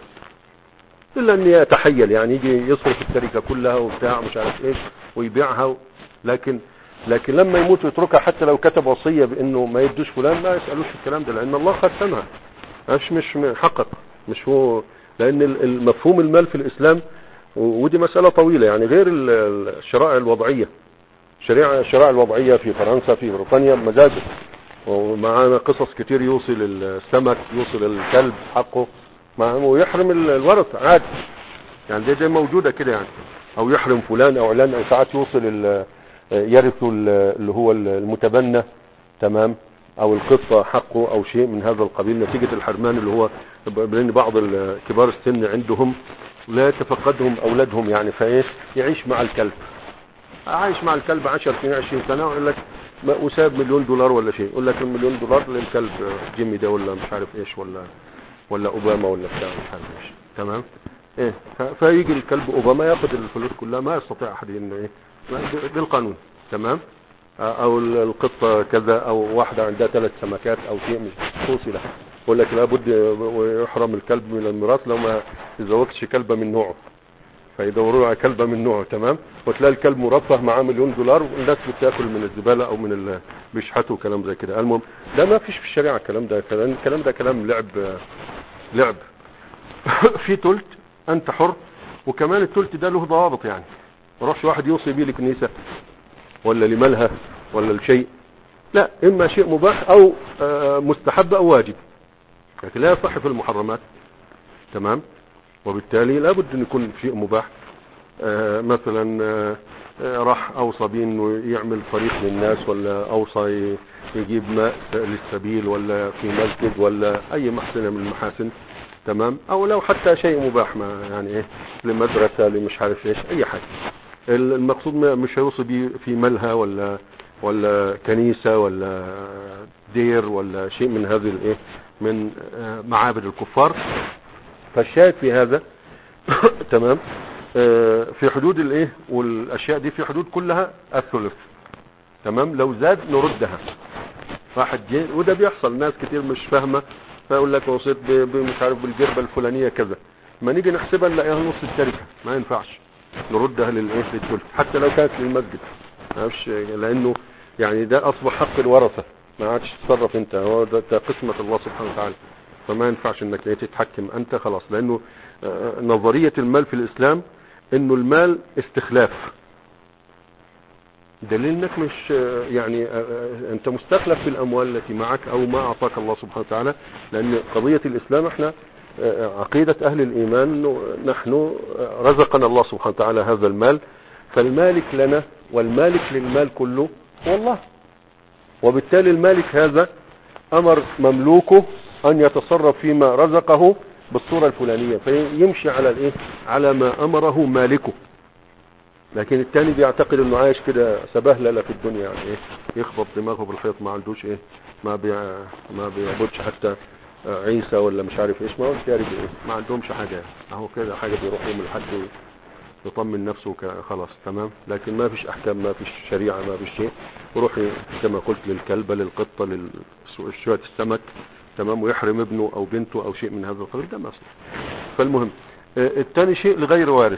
A: الا ان يتحيل يعني يجي يصرف التركه كلها وبتاع مش عارف ايش ويبيعها و... لكن لكن لما يموت ويتركها حتى لو كتب وصيه بانه ما يدوش فلان ما يسالوش في الكلام ده لان الله قسمها مش مش من حقق مش هو لان ال- المفهوم المال في الاسلام و- ودي مساله طويله يعني غير ال- ال- الشرائع الوضعيه الشريعه الشرائع الوضعيه في فرنسا في بريطانيا مزاجه ومعانا قصص كتير يوصل السمك يوصل الكلب حقه مع ويحرم ال- الورث عادي يعني دي, دي موجودة كده يعني او يحرم فلان او علان او ساعات يوصل ال- يرث ال- اللي هو المتبنى تمام او القطة حقه او شيء من هذا القبيل نتيجة الحرمان اللي هو لان بعض ال- كبار السن عندهم لا يتفقدهم اولادهم يعني فايه يعيش مع الكلب عايش مع الكلب 10 سنين 20 سنة ويقول لك ما وساب مليون دولار ولا شيء يقول لك المليون دولار للكلب جيمي ده ولا مش عارف ايش ولا ولا اوباما ولا بتاع مش عارف ايش تمام ايه ف- فيجي الكلب اوباما ياخد الفلوس كلها ما يستطيع احد انه ايه ما- ب- بالقانون تمام او ال- القطه كذا او واحده عندها ثلاث سمكات او شيء مش توصي لها يقول لك لابد يحرم الكلب من الميراث لو ما تزوجتش كلبه من نوعه فيدوروا على كلبة من نوعه تمام وتلاقي الكلب مرفه معاه مليون دولار والناس بتاكل من الزبالة او من ال... بيشحتوا كلام زي كده المهم ده ما فيش في الشريعة الكلام ده كلام الكلام ده كلام لعب لعب في تلت انت حر وكمان التلت ده له ضوابط يعني ما يروحش واحد يوصي بيه لكنيسة ولا لملهى ولا لشيء لا اما شيء مباح او آه، مستحب او واجب لكن لا يصح في المحرمات تمام وبالتالي لابد ان يكون شيء مباح آه، مثلا آه، آه، راح اوصى بيه انه يعمل طريق للناس ولا اوصى ي- يجيب ماء للسبيل ولا في مسجد ولا اي محسنه من المحاسن تمام او لو حتى شيء مباح ما يعني ايه لمدرسه لمش عارف ايش اي حاجه ال- المقصود ما- مش هيوصي بيه في ملهى ولا ولا كنيسه ولا دير ولا شيء من هذه الايه من آه، معابد الكفار فالشاهد في هذا تمام آه، في حدود الايه والاشياء دي في حدود كلها الثلث تمام لو زاد نردها واحد جه وده بيحصل ناس كتير مش فاهمه فيقول لك وصيت ب- ب- مش عارف بالجربه الفلانيه كذا ما نيجي نحسبها نلاقيها نص التركه ما ينفعش نردها للايه للثلث حتى لو كانت للمسجد ما اعرفش لانه يعني ده اصبح حق الورثه ما عادش تتصرف انت هو ده, ده قسمه الله سبحانه وتعالى فما ينفعش انك إيه تتحكم انت خلاص لانه آه، نظريه المال في الاسلام انه المال استخلاف دليل انك مش آه، يعني آه، آه، انت مستخلف في الاموال التي معك او ما اعطاك الله سبحانه وتعالى لان قضيه الاسلام احنا آه، عقيده اهل الايمان انه نحن آه، رزقنا الله سبحانه وتعالى هذا المال فالمالك لنا والمالك للمال كله هو الله وبالتالي المالك هذا امر مملوكه ان يتصرف فيما رزقه بالصورة الفلانية فيمشي على الايه على ما امره مالكه لكن التاني بيعتقد انه عايش كده سبهلله في الدنيا يعني ايه يخبط دماغه بالحيط ما عندوش ايه ما بي ما بيعبدش حتى آه، عيسى ولا مش عارف ايش ما هو شارب ايه ما عندهمش حاجه يعني اهو كده حاجه بيروح يوم الحد يطمن نفسه ك- خلاص تمام لكن ما فيش احكام ما فيش شريعه ما فيش شيء يروح ي- كما قلت للكلبه للقطه لشويه السمك تمام ويحرم ابنه او بنته او شيء من هذا القبيل ده ما يصلح فالمهم آه، الثاني شيء لغير وارث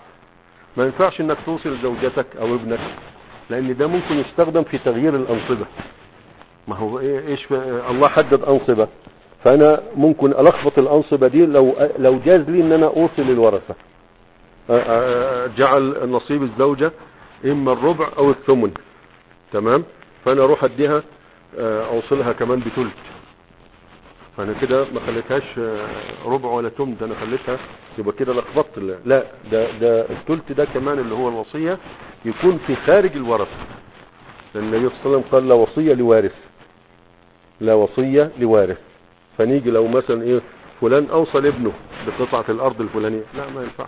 A: ما ينفعش انك توصل زوجتك او ابنك لان ده ممكن يستخدم في تغيير الانصبه ما هو إيه- ايش ف- الله حدد انصبه فانا ممكن الخبط الانصبه دي لو لو جاز لي ان انا اوصل الورثه أ- أ- جعل نصيب الزوجه اما الربع او الثمن تمام فانا اروح اديها آه، اوصلها كمان بثلث فانا كده ما خليتهاش آه، ربع ولا تمن ده انا خليتها يبقى كده لخبطت ال- لا ده ده الثلث ده كمان اللي هو الوصيه يكون في خارج الورثه لان النبي صلى الله عليه وسلم قال لا وصيه لوارث لا وصيه لوارث فنيجي لو مثلا ايه فلان اوصى ابنه بقطعه الارض الفلانيه لا ما ينفعش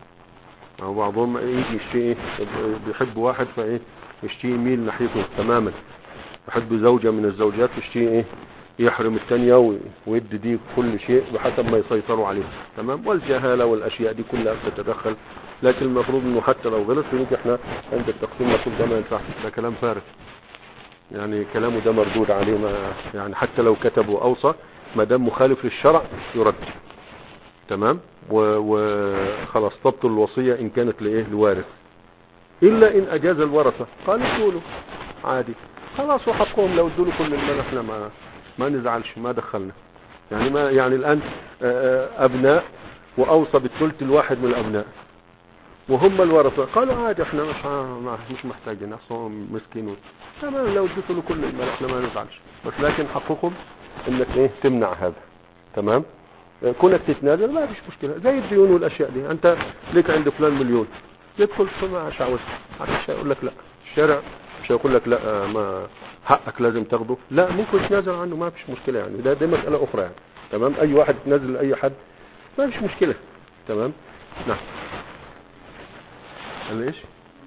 A: او بعضهم يجي يشتري ايه بيحب واحد فايه يشتري يميل ناحيته تماما يحب زوجة من الزوجات يشتري ايه يحرم الثانية وي- ويدي دي كل شيء بحسب ما يسيطروا عليه تمام والجهالة والاشياء دي كلها بتتدخل لكن المفروض انه حتى لو غلط فنيجي احنا عند التقسيم نقول ده ما ينفعش ده كلام فارغ يعني كلامه ده مردود عليه ما يعني حتى لو كتبوا اوصى ما دام مخالف للشرع يرد تمام و- وخلاص تبطل الوصية ان كانت لايه لوارث الا ان اجاز الورثة قال ادوا له عادي خلاص وحقهم لو ادوا له كل المال احنا ما ما نزعلش ما دخلنا يعني ما يعني الان آه، آه، ابناء واوصى بالثلث الواحد من الابناء وهم الورثة قالوا عادي احنا مش ع- ما- مش محتاجين اصلا مسكين و- تمام لو اديت له كل المال احنا ما نزعلش بس لكن حقكم انك ايه تمنع هذا تمام آه، كونك تتنازل ما فيش مشكلة زي الديون والاشياء دي انت ليك عند فلان مليون يدخل فما شعوذ مش هيقول لك لا الشارع مش هيقول لك لا آه، ما حقك لازم تاخده لا ممكن تنازل عنه ما فيش مشكلة يعني ده دي مسألة اخرى يعني تمام اي واحد يتنازل لاي حد ما فيش مشكلة تمام نعم قال ايش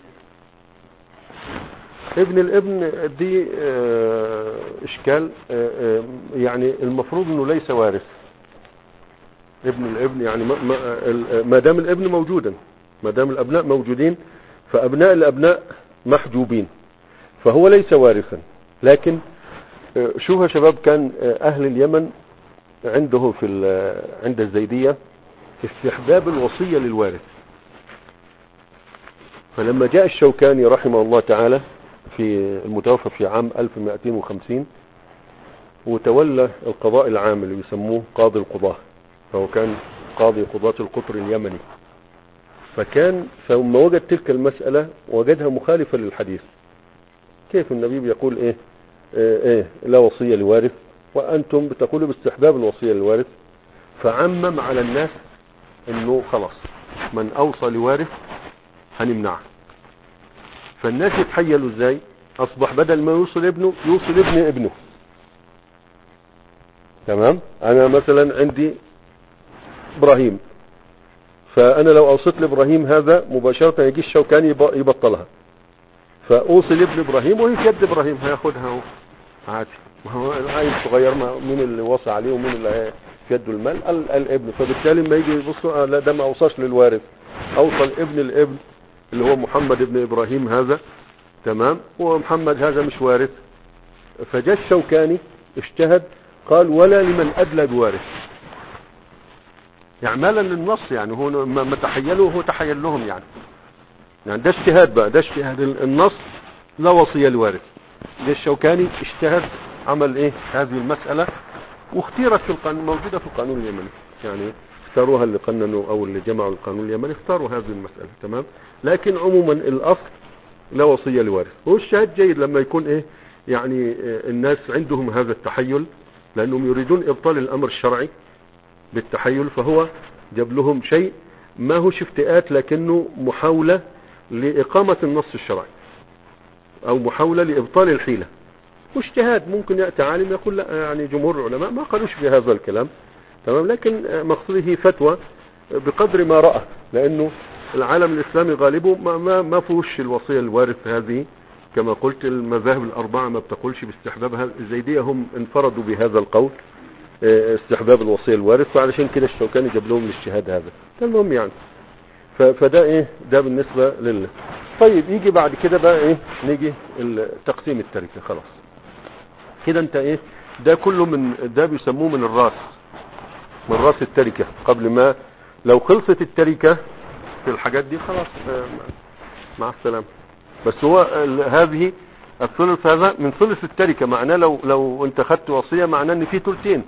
A: ابن الابن دي آه، اشكال آه، آه، يعني المفروض انه ليس وارث ابن الابن يعني ما- ما ال- ما دام الابن موجودا ما دام الابناء موجودين فابناء الابناء محجوبين فهو ليس وارثا لكن آه، شوف يا شباب كان آه، اهل اليمن عنده في ال- عند الزيدية استحباب الوصية للوارث فلما جاء الشوكاني رحمه الله تعالى في المتوفى في عام 1250 وتولى القضاء العام اللي يسموه قاضي القضاة فهو كان قاضي قضاة القطر اليمني فكان فلما وجد تلك المسألة وجدها مخالفة للحديث كيف النبي بيقول ايه آه، ايه لا وصية لوارث وانتم بتقولوا باستحباب الوصية للوارث فعمم على الناس انه خلاص من اوصى لوارث هنمنعه فالناس يتحيلوا ازاي اصبح بدل ما يوصل ابنه يوصل ابن ابنه تمام انا مثلا عندي ابراهيم فانا لو اوصيت لابراهيم هذا مباشرة يجي الشوكاني يب- يبطلها فاوصل ابن ابراهيم وهي في يد ابراهيم هياخدها اهو عادي ما هو العيل الصغير ما مين اللي وصى عليه ومين اللي هي- في يده المال ال- الابن فبالتالي لما يجي يبصوا آه لا ده ما اوصاش للوارث اوصل ابن الابن اللي هو محمد ابن ابراهيم هذا تمام ومحمد هذا مش وارث فجاء الشوكاني اجتهد قال ولا لمن ادلى بوارث اعمالا للنص يعني هو ما ما تحيلوا هو تحيل لهم يعني يعني ده اجتهاد بقى ده اجتهاد النص لا وصية لوارث ده الشوكاني اجتهد عمل ايه هذه المسألة واختيرت في القانون موجودة في القانون اليمني يعني اختاروها اللي قننوا او اللي جمعوا القانون اليمني اختاروا هذه المسألة تمام لكن عموما الاصل لا وصية لوارث والشهاد جيد لما يكون ايه يعني اه الناس عندهم هذا التحيل لانهم يريدون ابطال الامر الشرعي بالتحيل فهو جاب لهم شيء ما هوش افتئات لكنه محاولة لإقامة النص الشرعي أو محاولة لإبطال الحيلة واجتهاد ممكن يأتي عالم يقول لا يعني جمهور العلماء ما قالوش بهذا الكلام تمام لكن مقصده فتوى بقدر ما رأى لأنه العالم الإسلامي غالبه ما, ما, ما فيهوش الوصية الوارث هذه كما قلت المذاهب الأربعة ما بتقولش باستحبابها الزيدية هم انفردوا بهذا القول استحباب الوصية الوارث فعلشان كده الشوكاني جاب لهم الاجتهاد هذا المهم يعني ف- فده ايه ده بالنسبة لله طيب يجي بعد كده بقى ايه نيجي ال- تقسيم التركة خلاص كده انت ايه ده كله من ده بيسموه من الراس من راس التركة قبل ما لو خلصت التركة في الحاجات دي خلاص آه، مع السلامة بس هو ال- هذه الثلث هذا من ثلث التركة معناه لو لو انت خدت وصية معناه ان في ثلثين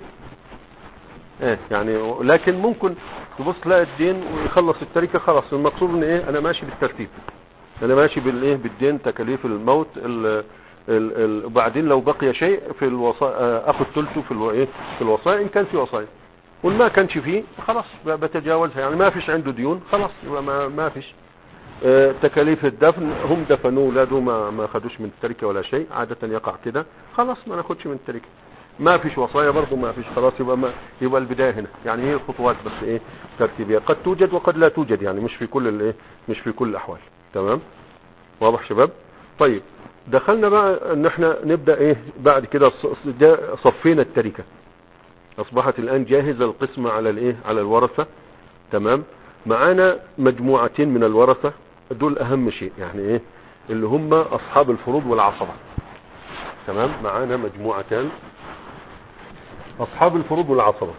A: ايه يعني لكن ممكن تبص تلاقي الدين ويخلص التركة خلاص المقصود ان ايه انا ماشي بالترتيب انا ماشي بالايه بالدين تكاليف الموت ال ال ال وبعدين لو بقي شيء في الوصايا اخذ ثلثه في الو- ايه في الوصايا ان كان في وصايا وان ما كانش فيه خلاص ب- بتجاوزها يعني ما فيش عنده ديون خلاص يبقى ما ما فيش آه، تكاليف الدفن هم دفنوا اولاده ما ما خدوش من التركه ولا شيء عاده يقع كده خلاص ما ناخدش من التركه ما فيش وصايا برضه ما فيش خلاص يبقى ما يبقى البدايه هنا يعني هي الخطوات بس ايه ترتيبيه قد توجد وقد لا توجد يعني مش في كل الايه مش في كل الاحوال تمام واضح شباب طيب دخلنا بقى ان احنا نبدا ايه بعد كده ص- ده صفينا التركه اصبحت الان جاهزه القسمه على الايه على الورثه تمام معانا مجموعتين من الورثه دول اهم شيء يعني ايه اللي هم اصحاب الفروض والعصبه تمام معانا مجموعتان اصحاب الفروض والعصبه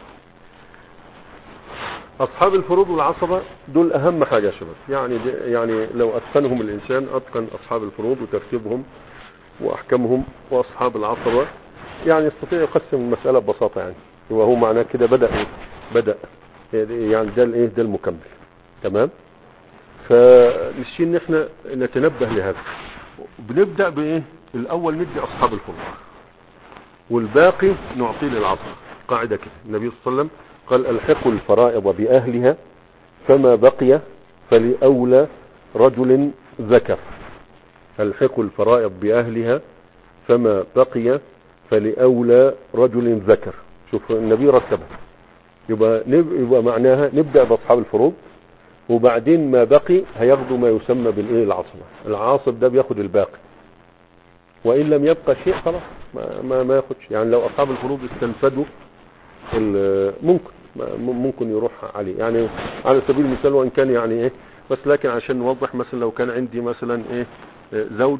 A: اصحاب الفروض والعصبه دول اهم حاجه يا شباب يعني دي يعني لو اتقنهم الانسان اتقن اصحاب الفروض وترتيبهم واحكامهم واصحاب العصبه يعني يستطيع يقسم المساله ببساطه يعني وهو معناه كده بدا إيه؟ بدا يعني ده الايه ده المكمل تمام فالشيء ان احنا نتنبه لهذا بنبدا بايه الاول ندي اصحاب الفروض والباقي نعطيه للعصر قاعده كده النبي صلى الله عليه وسلم قال الحقوا الفرائض باهلها فما بقي فلاولى رجل ذكر الحقوا الفرائض باهلها فما بقي فلاولى رجل ذكر شوف النبي رتبها يبقى نب... يبقى معناها نبدا باصحاب الفروض وبعدين ما بقي هياخدوا ما يسمى بالايه العصبه العاصب ده بياخد الباقي وان لم يبقى شيء خلاص ما ما, ما ياخدش يعني لو اصحاب الفروض استنفدوا ال- ممكن ما- ممكن يروح عليه يعني على سبيل المثال وان كان يعني ايه بس لكن عشان نوضح مثلا لو كان عندي مثلا ايه آه، زوج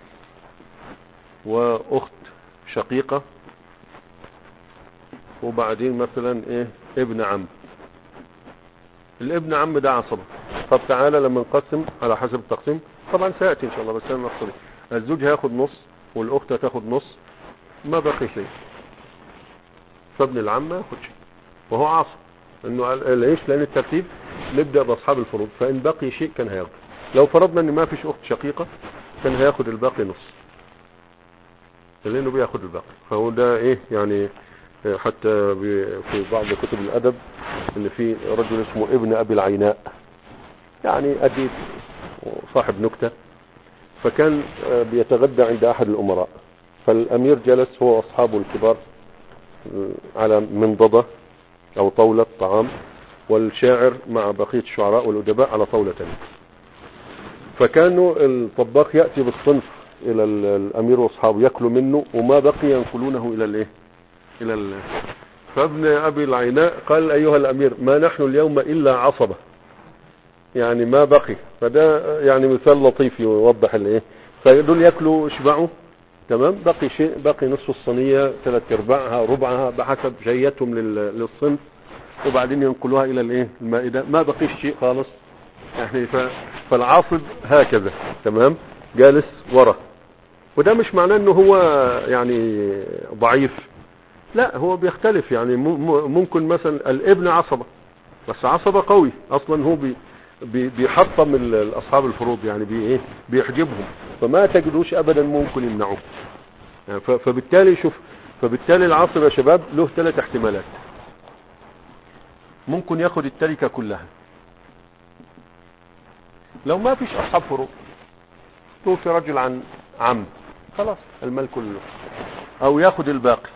A: واخت شقيقه وبعدين مثلا ايه ابن عم الابن عم ده عصبه طب تعالى لما نقسم على حسب التقسيم طبعا سياتي ان شاء الله بس انا نقصد الزوج هياخد نص والاخت هتاخد نص ما بقي شيء فابن العم ما ياخد شيء وهو عاصب انه ليش لان الترتيب نبدا باصحاب الفروض فان بقي شيء كان هياخده لو فرضنا ان ما فيش اخت شقيقه كان هياخد الباقي نص لانه بياخد الباقي فهو ده ايه يعني آه، حتى بي- في بعض كتب الادب ان في رجل اسمه ابن ابي العيناء يعني اديب وصاحب نكتة فكان آه، بيتغدى عند احد الامراء فالامير جلس هو واصحابه الكبار آه، على منضدة او طاولة طعام والشاعر مع بقية الشعراء والأدباء على طاولة تانية فكانوا الطباخ يأتي بالصنف إلى ال- الأمير وأصحابه يأكلوا منه وما بقي ينقلونه إلى الإيه إلى ال... فابن أبي العيناء قال أيها الأمير ما نحن اليوم إلا عصبة يعني ما بقي فده يعني مثال لطيف يوضح الإيه فدول يأكلوا يشبعوا تمام بقي شيء بقي نصف الصينية ثلاث ارباعها ربعها بحسب شيتهم لل- للصنف وبعدين ينقلوها الى الايه المائدة ما بقيش شيء خالص يعني ف... فالعاصب هكذا تمام جالس ورا وده مش معناه انه هو يعني ضعيف لا هو بيختلف يعني م- م- ممكن مثلا الابن عصبة بس عصبة قوي اصلا هو بي بي- بيحطم ال- اصحاب الفروض يعني بي ايه بيحجبهم فما تجدوش ابدا ممكن يمنعوه يعني ف- فبالتالي شوف فبالتالي العصب يا شباب له ثلاث احتمالات ممكن ياخد التركة كلها لو ما فيش اصحاب فروض توفي رجل عن عم خلاص المال كله او ياخد الباقي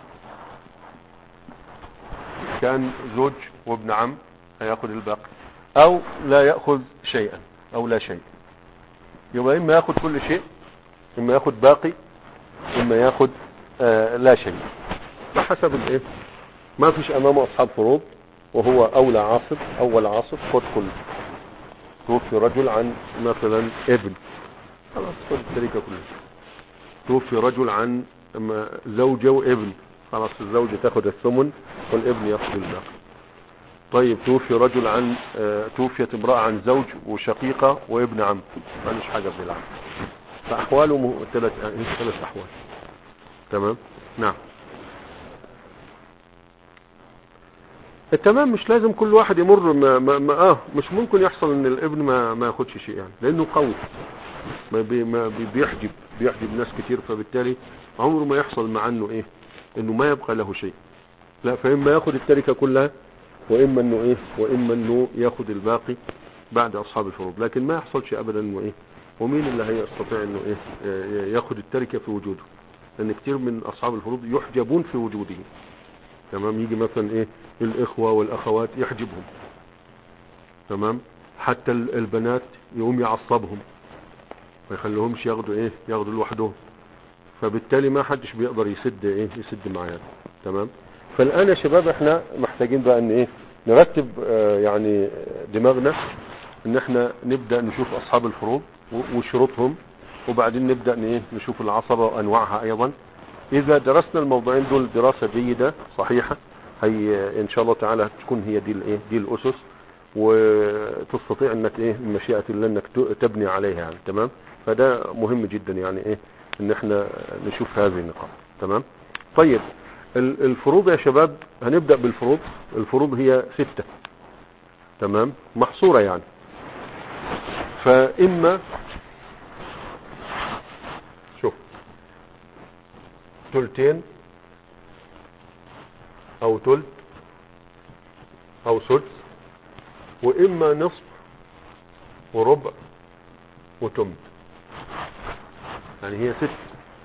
A: كان زوج وابن عم هياخد الباقي او لا ياخذ شيئا او لا شيء يبقى اما ياخد كل شيء اما ياخد باقي اما ياخد آه لا شيء بحسب الايه ما فيش امامه اصحاب فروض وهو اولى عاصب اول عاصب خد كله توفي رجل عن مثلا ابن خلاص خد التركه كلها توفي رجل عن أما زوجة وابن خلاص الزوجة تاخد الثمن والابن ياخد الباقي طيب توفي رجل عن آه، توفيت امرأة عن زوج وشقيقة وابن عم مالوش حاجة بيلعب فأحواله م- ثلاث آه، ثلاث أحوال تمام نعم تمام مش لازم كل واحد يمر ما, ما, ما اه مش ممكن يحصل ان الابن ما ما ياخدش شيء يعني لانه قوي ما, بي ما بي بيحجب بيحجب ناس كتير فبالتالي عمره ما يحصل مع انه ايه انه ما يبقى له شيء لا فاما ياخد التركه كلها واما انه ايه واما انه ياخد الباقي بعد اصحاب الفروض لكن ما يحصلش ابدا انه ايه ومين اللي هيستطيع انه ايه آه، ياخد التركه في وجوده لان كتير من اصحاب الفروض يحجبون في وجوده تمام يجي مثلا ايه الاخوة والاخوات يحجبهم تمام حتى ال- البنات يقوم يعصبهم ما يخليهمش ياخدوا ايه ياخدوا لوحدهم فبالتالي ما حدش بيقدر يسد ايه يسد معايا تمام فالان يا شباب احنا محتاجين بقى ان ايه نرتب آه يعني دماغنا ان احنا نبدأ نشوف اصحاب الفروض و- وشروطهم وبعدين نبدأ ن- ايه نشوف العصبة وانواعها ايضا اذا درسنا الموضوعين دول دراسة جيدة صحيحة هي ان شاء الله تعالى تكون هي دي الايه دي الاسس وتستطيع انك ايه من مشيئة الله انك ت- تبني عليها يعني تمام فده مهم جدا يعني ايه ان احنا نشوف هذه النقاط تمام طيب ال- الفروض يا شباب هنبدأ بالفروض الفروض هي ستة تمام محصورة يعني فإما شوف تلتين أو تلت أو سدس وإما نصف وربع وتمت يعني هي ست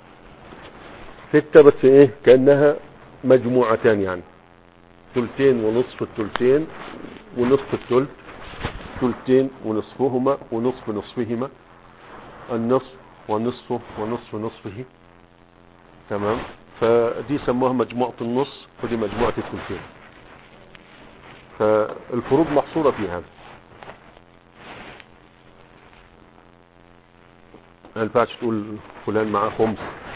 A: ستة بس ايه كأنها مجموعتان يعني تلتين ونصف التلتين ونصف التلت تلتين ونصفهما ونصف نصفهما النصف ونصفه ونصف نصفه تمام فدي سموها مجموعة النص ودي مجموعة التلتين فالفروض محصورة في هذا ما ينفعش تقول فلان معاه خمس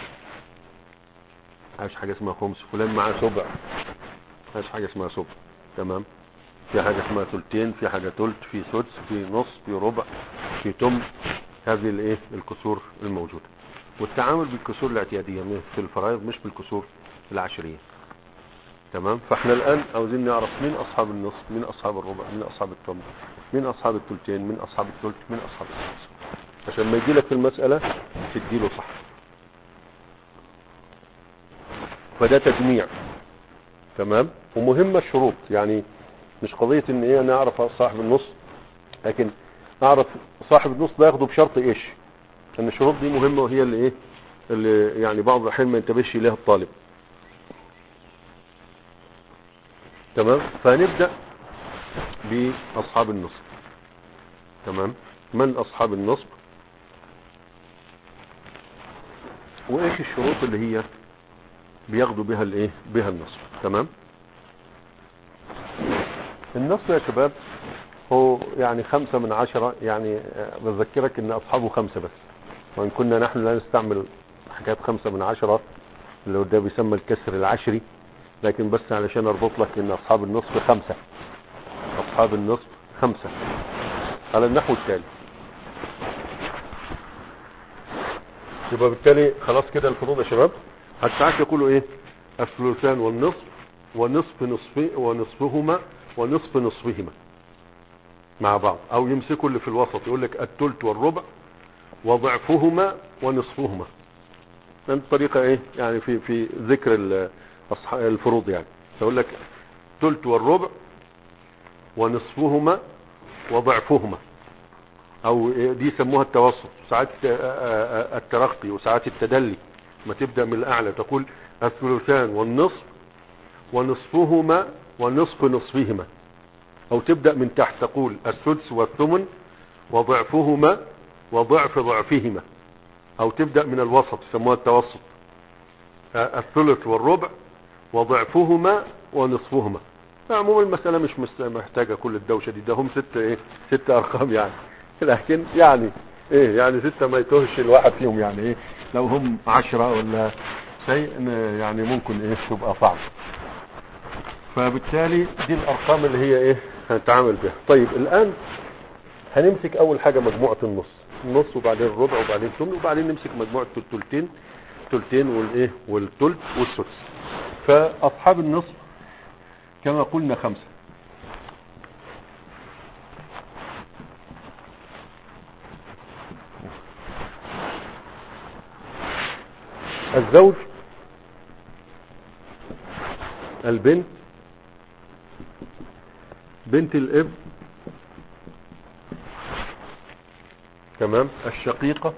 A: عايش حاجة اسمها خمس فلان معاه سبع عايش حاجة اسمها سبع تمام في حاجة اسمها ثلثين في حاجة ثلث في سدس في نص في ربع في تم هذه الايه الكسور الموجودة والتعامل بالكسور الاعتيادية في الفرائض مش بالكسور العشرية تمام فاحنا الان عاوزين نعرف مين اصحاب النص مين اصحاب الربع مين اصحاب التم مين اصحاب الثلثين مين اصحاب الثلث مين اصحاب السدس عشان ما يجي لك في المسألة تديله صح فده تجميع تمام ومهمة الشروط يعني مش قضية ان ايه انا اعرف صاحب النص لكن اعرف صاحب النص ده ياخده بشرط ايش ان الشروط دي مهمة وهي اللي ايه اللي يعني بعض الاحيان ما ينتبهش اليها الطالب تمام فنبدأ باصحاب النصب تمام من اصحاب النصب وايش الشروط اللي هي بياخدوا بها الايه بها النصب تمام النصب يا شباب هو يعني خمسة من عشرة يعني بذكرك ان اصحابه خمسة بس وان كنا نحن لا نستعمل حكاية خمسة من عشرة اللي هو ده بيسمى الكسر العشري لكن بس علشان اربط لك ان اصحاب النصف خمسة اصحاب النصف خمسة على النحو التالي يبقى بالتالي خلاص كده الفروض يا شباب الساعات يقولوا ايه الثلثان والنصف ونصف نصف ونصفهما ونصف نصفهما مع بعض او يمسكوا اللي في الوسط يقول لك الثلث والربع وضعفهما ونصفهما الطريقة ايه يعني في في ذكر الفروض يعني يقول لك ثلث والربع ونصفهما وضعفهما او دي يسموها التوسط ساعات الترقي وساعات التدلي ما تبدأ من الاعلى تقول الثلثان والنصف ونصفهما ونصف نصفهما او تبدأ من تحت تقول الثلث والثمن وضعفهما وضعف ضعفهما او تبدأ من الوسط يسموها التوسط الثلث والربع وضعفهما ونصفهما عموما المسألة مش محتاجة كل الدوشة دي ده هم ست ايه ست ارقام يعني لكن يعني ايه يعني ستة ما يتوهش الواحد فيهم يعني ايه لو هم عشرة ولا شيء يعني ممكن ايه تبقى صعب فبالتالي دي الارقام اللي هي ايه هنتعامل بها طيب الان هنمسك اول حاجة مجموعة النص النص وبعدين الربع وبعدين الثمن وبعدين نمسك مجموعة الثلثين الثلثين والايه والثلث والسدس فاصحاب النصف كما قلنا خمسة الزوج البنت بنت الاب تمام الشقيقة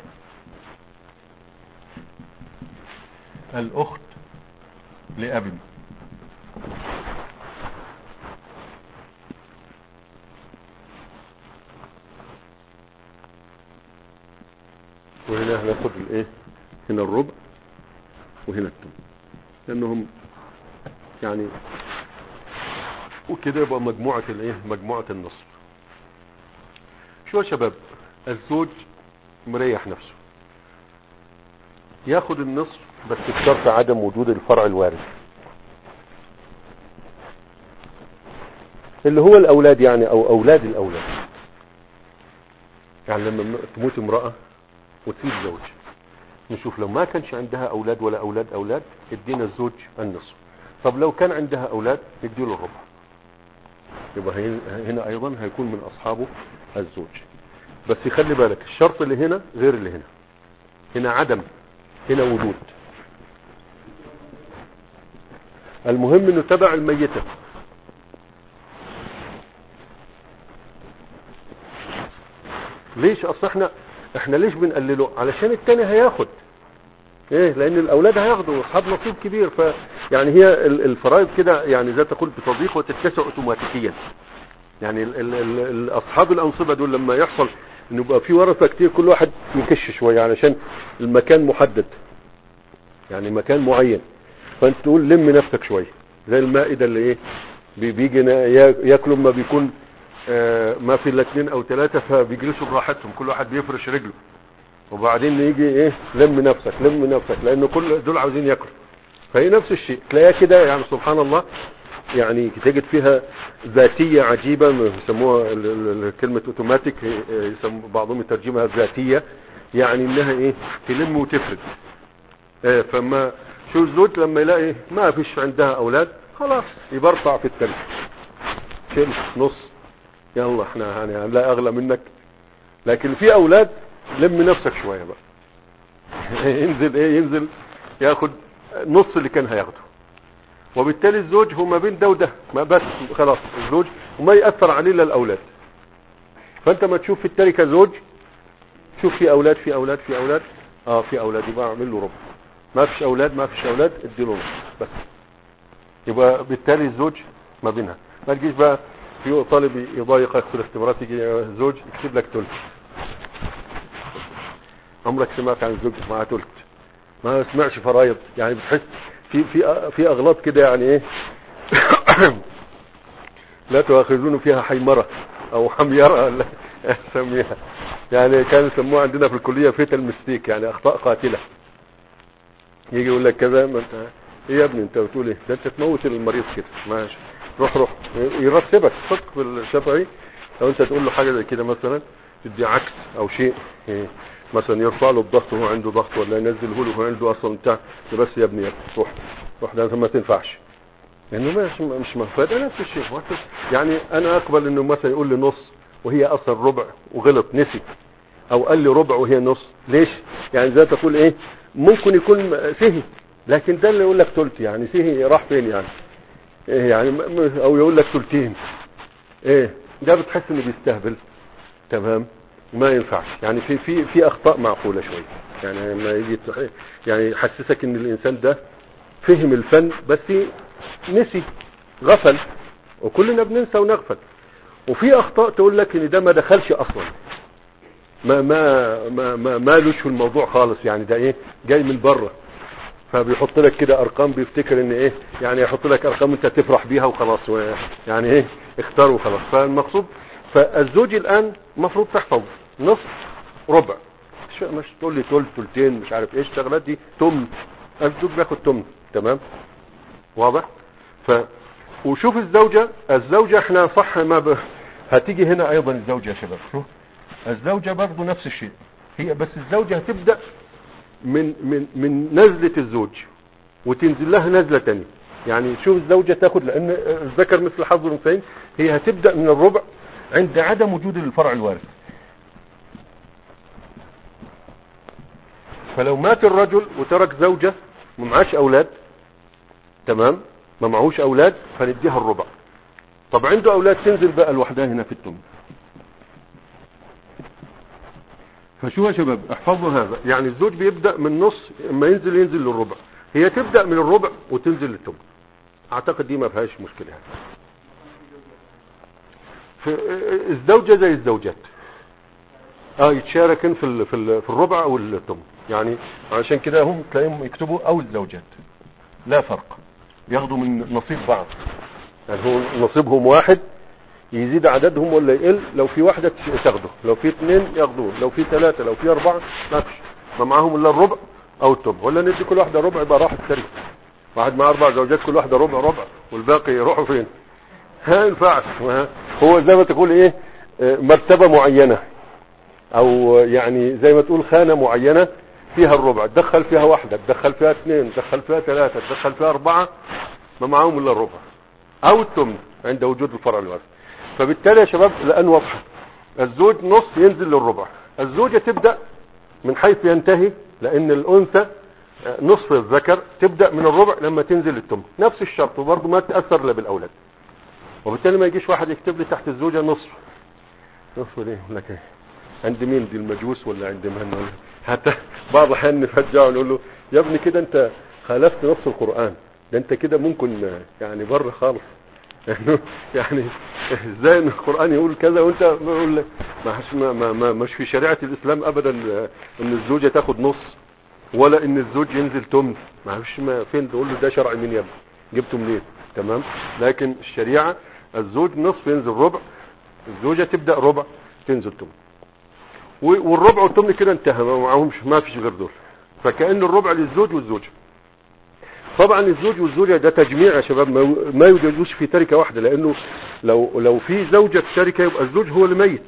A: الاخت لاب وهنا هناخد الايه هنا الربع وهنا التم لانهم يعني وكده يبقى مجموعة الايه مجموعة النصف شو يا شباب الزوج مريح نفسه ياخد النصف بس بشرط عدم وجود الفرع الوارث اللي هو الاولاد يعني او اولاد الاولاد يعني لما تموت امرأة وتسيب زوج نشوف لو ما كانش عندها اولاد ولا اولاد اولاد ادينا الزوج النصف طب لو كان عندها اولاد نديله الربع يبقى هنا ايضا هيكون من اصحابه الزوج بس يخلي بالك الشرط اللي هنا غير اللي هنا هنا عدم هنا وجود المهم انه تبع الميتة ليش اصل احنا احنا ليش بنقلله علشان التاني هياخد ايه لان الاولاد هياخدوا اصحاب نصيب كبير ف يعني هي الفرائض كده يعني زي تقول بتضيق وتتسع اوتوماتيكيا يعني ال ال ال اصحاب الانصبه دول لما يحصل ان يبقى في ورثه كتير كل واحد يكش شويه علشان المكان محدد يعني مكان معين فانت تقول لم نفسك شويه زي المائده اللي ايه بيجي ياكلوا ما بيكون آه ما في الا اثنين او ثلاثه فبيجلسوا براحتهم كل واحد بيفرش رجله وبعدين يجي ايه لم نفسك لم نفسك لانه كل دول عاوزين ياكلوا فهي نفس الشيء تلاقيها كده يعني سبحان الله يعني تجد فيها ذاتية عجيبة يسموها كلمة اوتوماتيك يسموا بعضهم يترجمها ذاتية يعني انها ايه تلم وتفرد ايه فما شو الزوج لما يلاقي ما فيش عندها اولاد خلاص يبرطع في التلك شيل نص يلا احنا يعني لا اغلى منك لكن في اولاد لم نفسك شوية بقى ينزل ايه ينزل ياخد نص اللي كان هياخده وبالتالي الزوج هو ما بين ده وده ما بس خلاص الزوج وما يأثر عليه الا الاولاد فانت ما تشوف في التركة زوج شوف في اولاد في اولاد في اولاد اه في اولاد يبقى اعمل له ربع ما فيش اولاد ما فيش اولاد اديله نص بس يبقى بالتالي الزوج ما بينها ما تجيش بقى في طالب يضايقك في الاختبارات يجي زوج يكتب لك تلت عمرك سمعت عن زوج معاه تلت ما سمعش فرايض يعني بتحس في في في اغلاط كده يعني ايه لا تؤاخذون فيها حيمرة او حميرة لا اسميها يعني كانوا يسموها عندنا في الكلية فيتال مستيك يعني اخطاء قاتلة يجي يقول لك كذا ما انت ايه يا ابني انت بتقول ايه ده انت تموت المريض كده ماشي روح روح يرتبك صدق بالشافعي لو انت تقول له حاجة زي كده مثلا تدي عكس او شيء إيه مثلا يرفع له الضغط وهو عنده ضغط ولا ينزله له وهو عنده اصلا بتاع ده بس يا ابني يا ابني روح روح ده ما تنفعش لانه مش مش مفاد نفس الشيء يعني انا اقبل انه مثلا يقول لي نص وهي اصلا ربع وغلط نسي او قال لي ربع وهي نص ليش يعني زي تقول ايه ممكن يكون سهي لكن ده اللي يقول لك تلت يعني سهي راح فين يعني ايه يعني او يقول لك تلتين ايه ده بتحس انه بيستهبل تمام ما ينفعش يعني في في في اخطاء معقوله شويه يعني ما يجي يعني يحسسك ان الانسان ده فهم الفن بس نسي غفل وكلنا بننسى ونغفل وفي اخطاء تقول لك ان ده ما دخلش اصلا ما ما ما ما مالوش في الموضوع خالص يعني ده ايه جاي من بره فبيحط لك كده ارقام بيفتكر ان ايه يعني يحط لك ارقام انت تفرح بيها وخلاص يعني ايه اختار وخلاص فالمقصود فالزوج الان المفروض تحفظ نصف ربع مش, مش تقول لي تلت تلتين مش عارف ايش الشغلات دي تمن الزوج بياخد تمن تمام واضح ف وشوف الزوجة الزوجة احنا صح ما ب... هتيجي هنا ايضا الزوجة يا شباب شوف الزوجة برضو نفس الشيء هي بس الزوجة هتبدأ من من من نزلة الزوج وتنزل لها نزلة تانية يعني شوف الزوجة تاخد لان الذكر مثل حظ الانثيين هي هتبدأ من الربع عند عدم وجود الفرع الوارث فلو مات الرجل وترك زوجة ما معاش اولاد تمام ما معهوش اولاد فنديها الربع طب عنده اولاد تنزل بقى لوحدها هنا في التم فشو يا شباب احفظوا هذا يعني الزوج بيبدأ من نص اما ينزل ينزل للربع هي تبدأ من الربع وتنزل للتم اعتقد دي ما فيهاش مشكلة في الزوجة زي الزوجات اه يتشاركن في ال في, ال في الربع او التم يعني عشان كده هم تلاقيهم يكتبوا او الزوجات لا فرق ياخدوا من نصيب بعض يعني هو نصيبهم واحد يزيد عددهم ولا يقل لو في واحدة تاخده لو في اثنين ياخدوه لو في ثلاثة لو في اربعة ما فيش ما معاهم الا الربع او التم ولا ندي كل واحدة ربع يبقى راحت سري واحد مع اربع زوجات كل واحدة ربع ربع والباقي يروحوا فين ها ينفعش هو زي ما تقول ايه مرتبة معينة او يعني زي ما تقول خانة معينة فيها الربع تدخل فيها واحدة تدخل فيها اثنين تدخل فيها ثلاثة تدخل فيها اربعة ما معاهم الا الربع او التمن عند وجود الفرع الوارث فبالتالي يا شباب الان واضحة الزوج نص ينزل للربع الزوجة تبدأ من حيث ينتهي لان الانثى نصف الذكر تبدأ من الربع لما تنزل للتمن نفس الشرط وبرضه ما تأثر الا بالاولاد وبالتالي ما يجيش واحد يكتب لي تحت الزوجة نصف نصف ليه لك ايه عند مين دي المجوس ولا عند من ولا حتى بعض الاحيان نفجعه ونقول له يا ابني كده انت خالفت نص القرآن ده انت كده ممكن يعني بره خالص يعني ازاي ان القرآن يقول كذا وانت بقول ما, ما, ما مش في شريعة الاسلام ابدا ان الزوجة تاخد نص ولا ان الزوج ينزل تمن ما فيش ما فين تقول له ده شرع مين يا ابني جبته منين تمام لكن الشريعة الزوج نصف ينزل ربع الزوجة تبدأ ربع تنزل تمن والربع والتمن كده انتهى ما معهمش ما فيش غير دول فكأن الربع للزوج والزوجة طبعا الزوج والزوجة ده تجميع يا شباب ما يوجدوش في تركة واحدة لانه لو لو في زوجة في تركة يبقى الزوج هو اللي ميت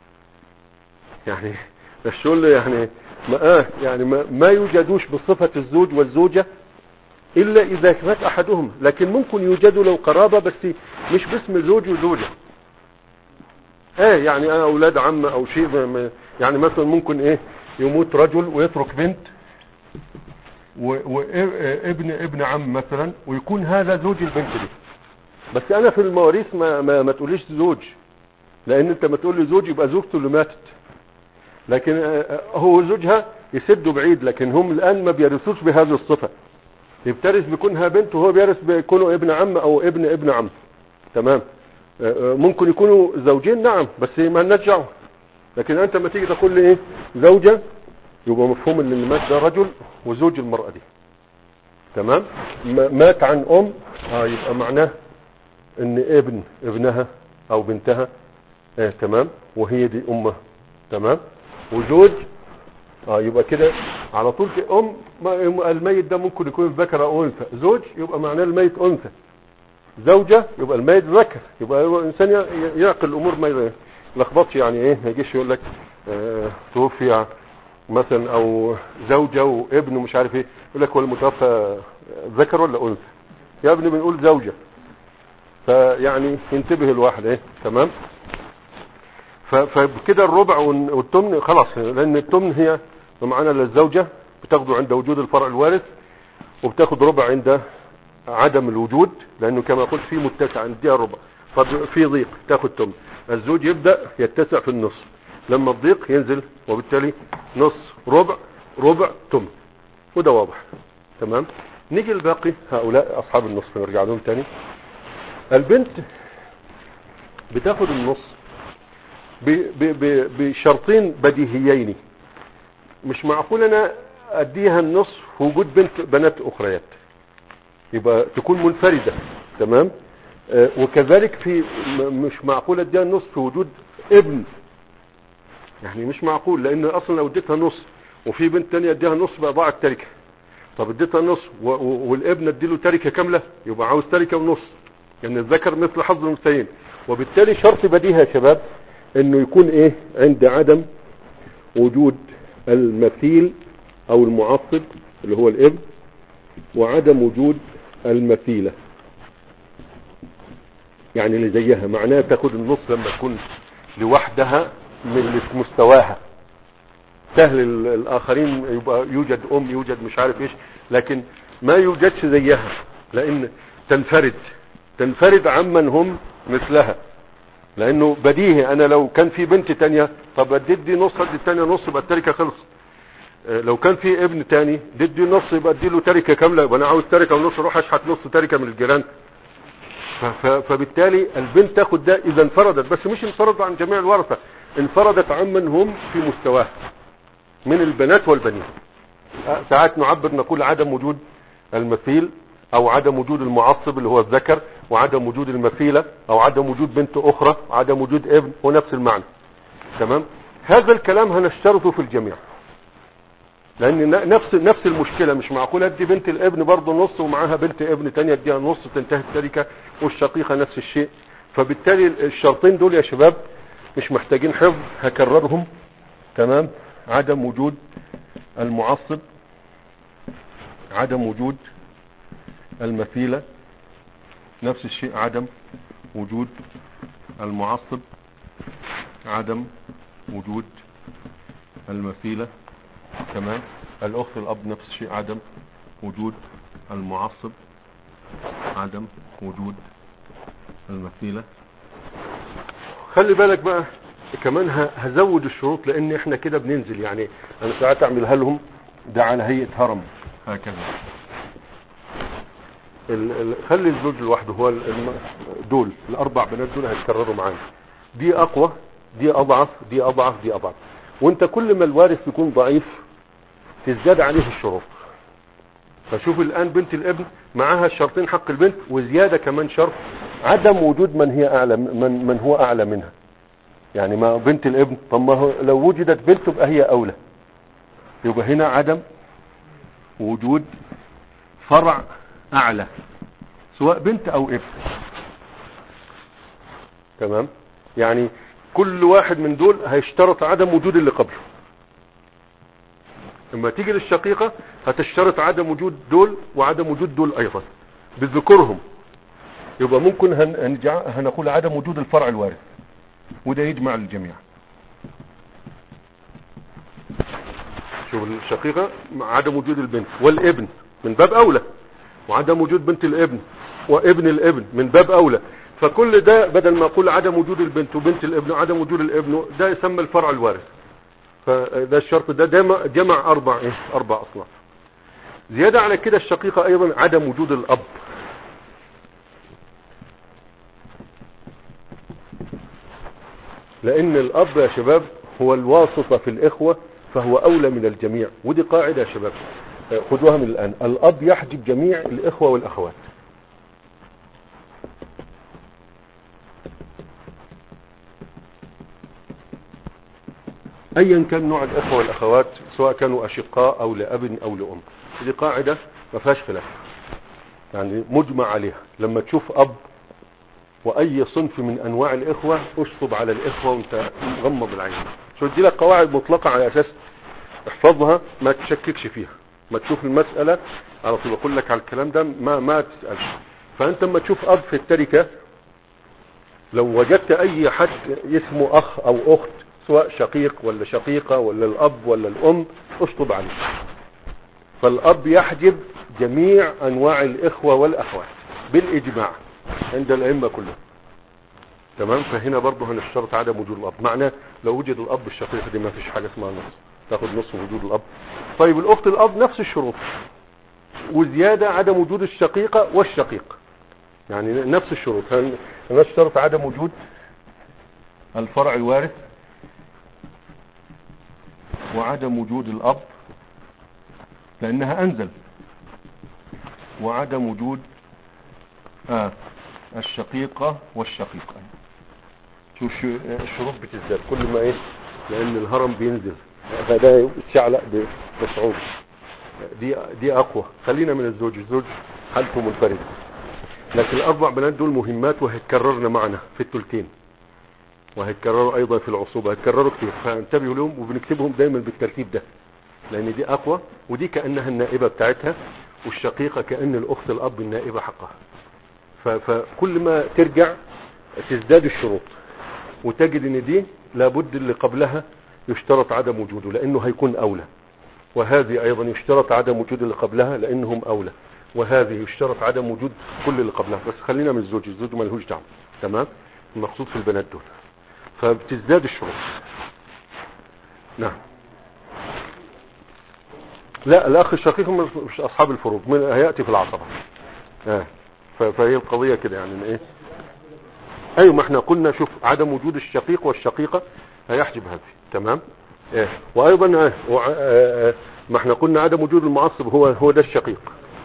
A: يعني الشغل يعني ما آه يعني ما, ما يوجدوش بصفة الزوج والزوجة الا اذا مات احدهم لكن ممكن يوجدوا لو قرابة بس مش باسم زوج وزوجة ايه يعني انا اولاد عم او شيء يعني مثلا ممكن ايه يموت رجل ويترك بنت وابن ابن عم مثلا ويكون هذا زوج البنت دي بس انا في المواريث ما, ما, ما تقوليش زوج لان انت ما تقول لي زوج يبقى زوجته اللي ماتت لكن آه، آه، هو زوجها يسده بعيد لكن هم الان ما بيرثوش بهذه الصفة يبترث بكونها بنت وهو بيرث بيكونوا ابن عم او ابن ابن عم تمام آه، ممكن يكونوا زوجين نعم بس ما نرجعوا لكن انت ما تيجي تقول لي ايه زوجة يبقى مفهوم ان اللي مات ده رجل وزوج المرأة دي تمام مات عن ام اه يبقى معناه ان ابن ابنها او بنتها اه تمام وهي دي امه تمام وزوج اه يبقى كده على طول في ام الميت ده ممكن يكون ذكر او انثى زوج يبقى معناه الميت انثى زوجة يبقى الميت ذكر يبقى الانسان يعقل الامور ما يلخبطش يعني ايه ما يجيش يقول لك اه توفي مثلا او زوجة وابن ومش عارف ايه يقول لك هو المتوفى ذكر ولا انثى يا ابني بنقول زوجة فيعني ينتبه الواحد ايه تمام فكده الربع والتمن خلاص لان التمن هي بمعنى للزوجة بتاخده عند وجود الفرع الوارث وبتاخد ربع عند عدم الوجود لانه كما قلت في متسع عندها الربع في ضيق تاخد تمن الزوج يبدأ يتسع في النص لما الضيق ينزل وبالتالي نص ربع ربع تمن وده واضح تمام نيجي الباقي هؤلاء اصحاب النصف نرجع لهم تاني البنت بتاخد النص بشرطين بديهيين مش معقول انا اديها النص في وجود بنت بنات اخريات يبقى تكون منفردة تمام آه وكذلك في مش معقول اديها النص في وجود ابن يعني مش معقول لان اصلا لو اديتها نص وفي بنت تانية اديها نص بقى ضاعت تركة طب اديتها نص والابن اديله تركة كاملة يبقى عاوز تركة ونص يعني الذكر مثل حظ الانثيين وبالتالي شرط بديهي يا شباب انه يكون ايه عند عدم وجود المثيل او المعصب اللي هو الابن وعدم وجود المثيلة يعني اللي زيها معناها تاخد النص لما تكون لوحدها من مستواها سهل الاخرين يبقى يوجد ام يوجد مش عارف ايش لكن ما يوجدش زيها لان تنفرد تنفرد عمن هم مثلها لانه بديهي انا لو كان في بنت تانية طب اديت دي نص ادي التانية نص يبقى التركة خلص اه لو كان في ابن تاني ادي نص يبقى ادي له تركة كاملة يبقى انا عاوز تركة ونص اروح اشحت نص تركة من الجيران فبالتالي البنت تاخد ده اذا انفردت بس مش انفردت عن جميع الورثة انفردت عمن هم في مستواه من البنات والبنين اه ساعات نعبر نقول عدم وجود المثيل او عدم وجود المعصب اللي هو الذكر وعدم وجود المثيلة او عدم وجود بنت اخرى وعدم وجود ابن هو نفس المعنى تمام هذا الكلام هنشترطه في الجميع لان نفس نفس المشكلة مش معقول ادي بنت الابن برضه نص ومعاها بنت ابن تانية اديها نص تنتهي التركة والشقيقة نفس الشيء فبالتالي الشرطين دول يا شباب مش محتاجين حفظ هكررهم تمام عدم وجود المعصب عدم وجود المثيلة نفس الشيء عدم وجود المعصب عدم وجود المثيلة تمام الاخت الاب نفس الشيء عدم وجود المعصب عدم وجود المثيلة خلي بالك بقى كمان هزود الشروط لان احنا كده بننزل يعني انا ساعات اعملها لهم ده على هيئة هرم هكذا خلي الزوج لوحده هو دول الاربع بنات دول هيتكرروا معانا دي اقوى دي اضعف دي اضعف دي اضعف وانت كل ما الوارث بيكون ضعيف تزداد عليه الشروط فشوف الان بنت الابن معاها الشرطين حق البنت وزيادة كمان شرط عدم وجود من هي اعلى من, من هو اعلى منها يعني ما بنت الابن طب ما هو لو وجدت بنت تبقى هي اولى يبقى هنا عدم وجود فرع اعلى سواء بنت او ابن تمام يعني كل واحد من دول هيشترط عدم وجود اللي قبله لما تيجي للشقيقة هتشترط عدم وجود دول وعدم وجود دول ايضا بذكرهم يبقى ممكن هنجع... هنقول عدم وجود الفرع الوارث وده يجمع الجميع شوف الشقيقة عدم وجود البنت والابن من باب اولى وعدم وجود بنت الابن وابن الابن من باب اولى فكل ده بدل ما اقول عدم وجود البنت وبنت الابن وعدم وجود الابن ده يسمى الفرع الوارث فده الشرط ده جمع, جمع اربع ايه اربع اصناف زيادة على كده الشقيقة ايضا عدم وجود الاب لان الاب يا شباب هو الواسطة في الاخوة فهو اولى من الجميع ودي قاعدة يا شباب خدوها من الان الاب يحجب جميع الاخوة والاخوات ايا كان نوع الاخوة والاخوات سواء كانوا اشقاء او لاب او لام دي قاعدة ما فيهاش خلاف يعني مجمع عليها لما تشوف اب واي صنف من انواع الاخوة اشطب على الاخوة وانت مغمض العين شو دي لك قواعد مطلقة على اساس احفظها ما تشككش فيها ما تشوف المسألة على طول بقول لك على الكلام ده ما ما تسألش فانت لما تشوف اب في التركة لو وجدت اي حد اسمه اخ او اخت سواء شقيق ولا شقيقة ولا الاب ولا الام اشطب عليه فالاب يحجب جميع انواع الاخوة والاخوات بالاجماع عند الائمة كلهم تمام فهنا برضه هنشترط عدم وجود الاب معناه لو وجد الاب الشقيق دي ما فيش حاجة اسمها نص تاخد نص وجود الاب طيب الاخت الاب نفس الشروط وزيادة عدم وجود الشقيقة والشقيق يعني نفس الشروط هنشترط عدم وجود الفرع الوارث وعدم وجود الاب لانها انزل وعدم وجود آه الشقيقة والشقيقة شوف الشروط بتزداد كل ما ايه لان الهرم بينزل فده يتشعلق بصعوبة دي دي اقوى خلينا من الزوج الزوج حالته منفرد لكن الاربع بنات دول مهمات وهيتكررن معنا في التلتين وهيتكرروا ايضا في العصوبة هيتكرروا كتير فانتبهوا لهم وبنكتبهم دايما بالترتيب ده لان دي اقوى ودي كأنها النائبة بتاعتها والشقيقة كأن الاخت الاب النائبة حقها فكل ما ترجع تزداد الشروط وتجد ان دي لابد اللي قبلها يشترط عدم وجوده لانه هيكون اولى وهذه ايضا يشترط عدم وجود اللي قبلها لانهم اولى وهذه يشترط عدم وجود كل اللي قبلها بس خلينا من الزوج الزوج ما لهوش دعوه تمام المقصود في البنات دول فبتزداد الشروط نعم لا الاخ الشقيق مش اصحاب الفروض من هياتي في العصبه آه. فهي القضيه كده يعني ايه ايوه ما احنا قلنا شوف عدم وجود الشقيق والشقيقه هيحجب هذه تمام ايه وايضا اه اه ما احنا قلنا عدم وجود المعصب هو هو ده الشقيق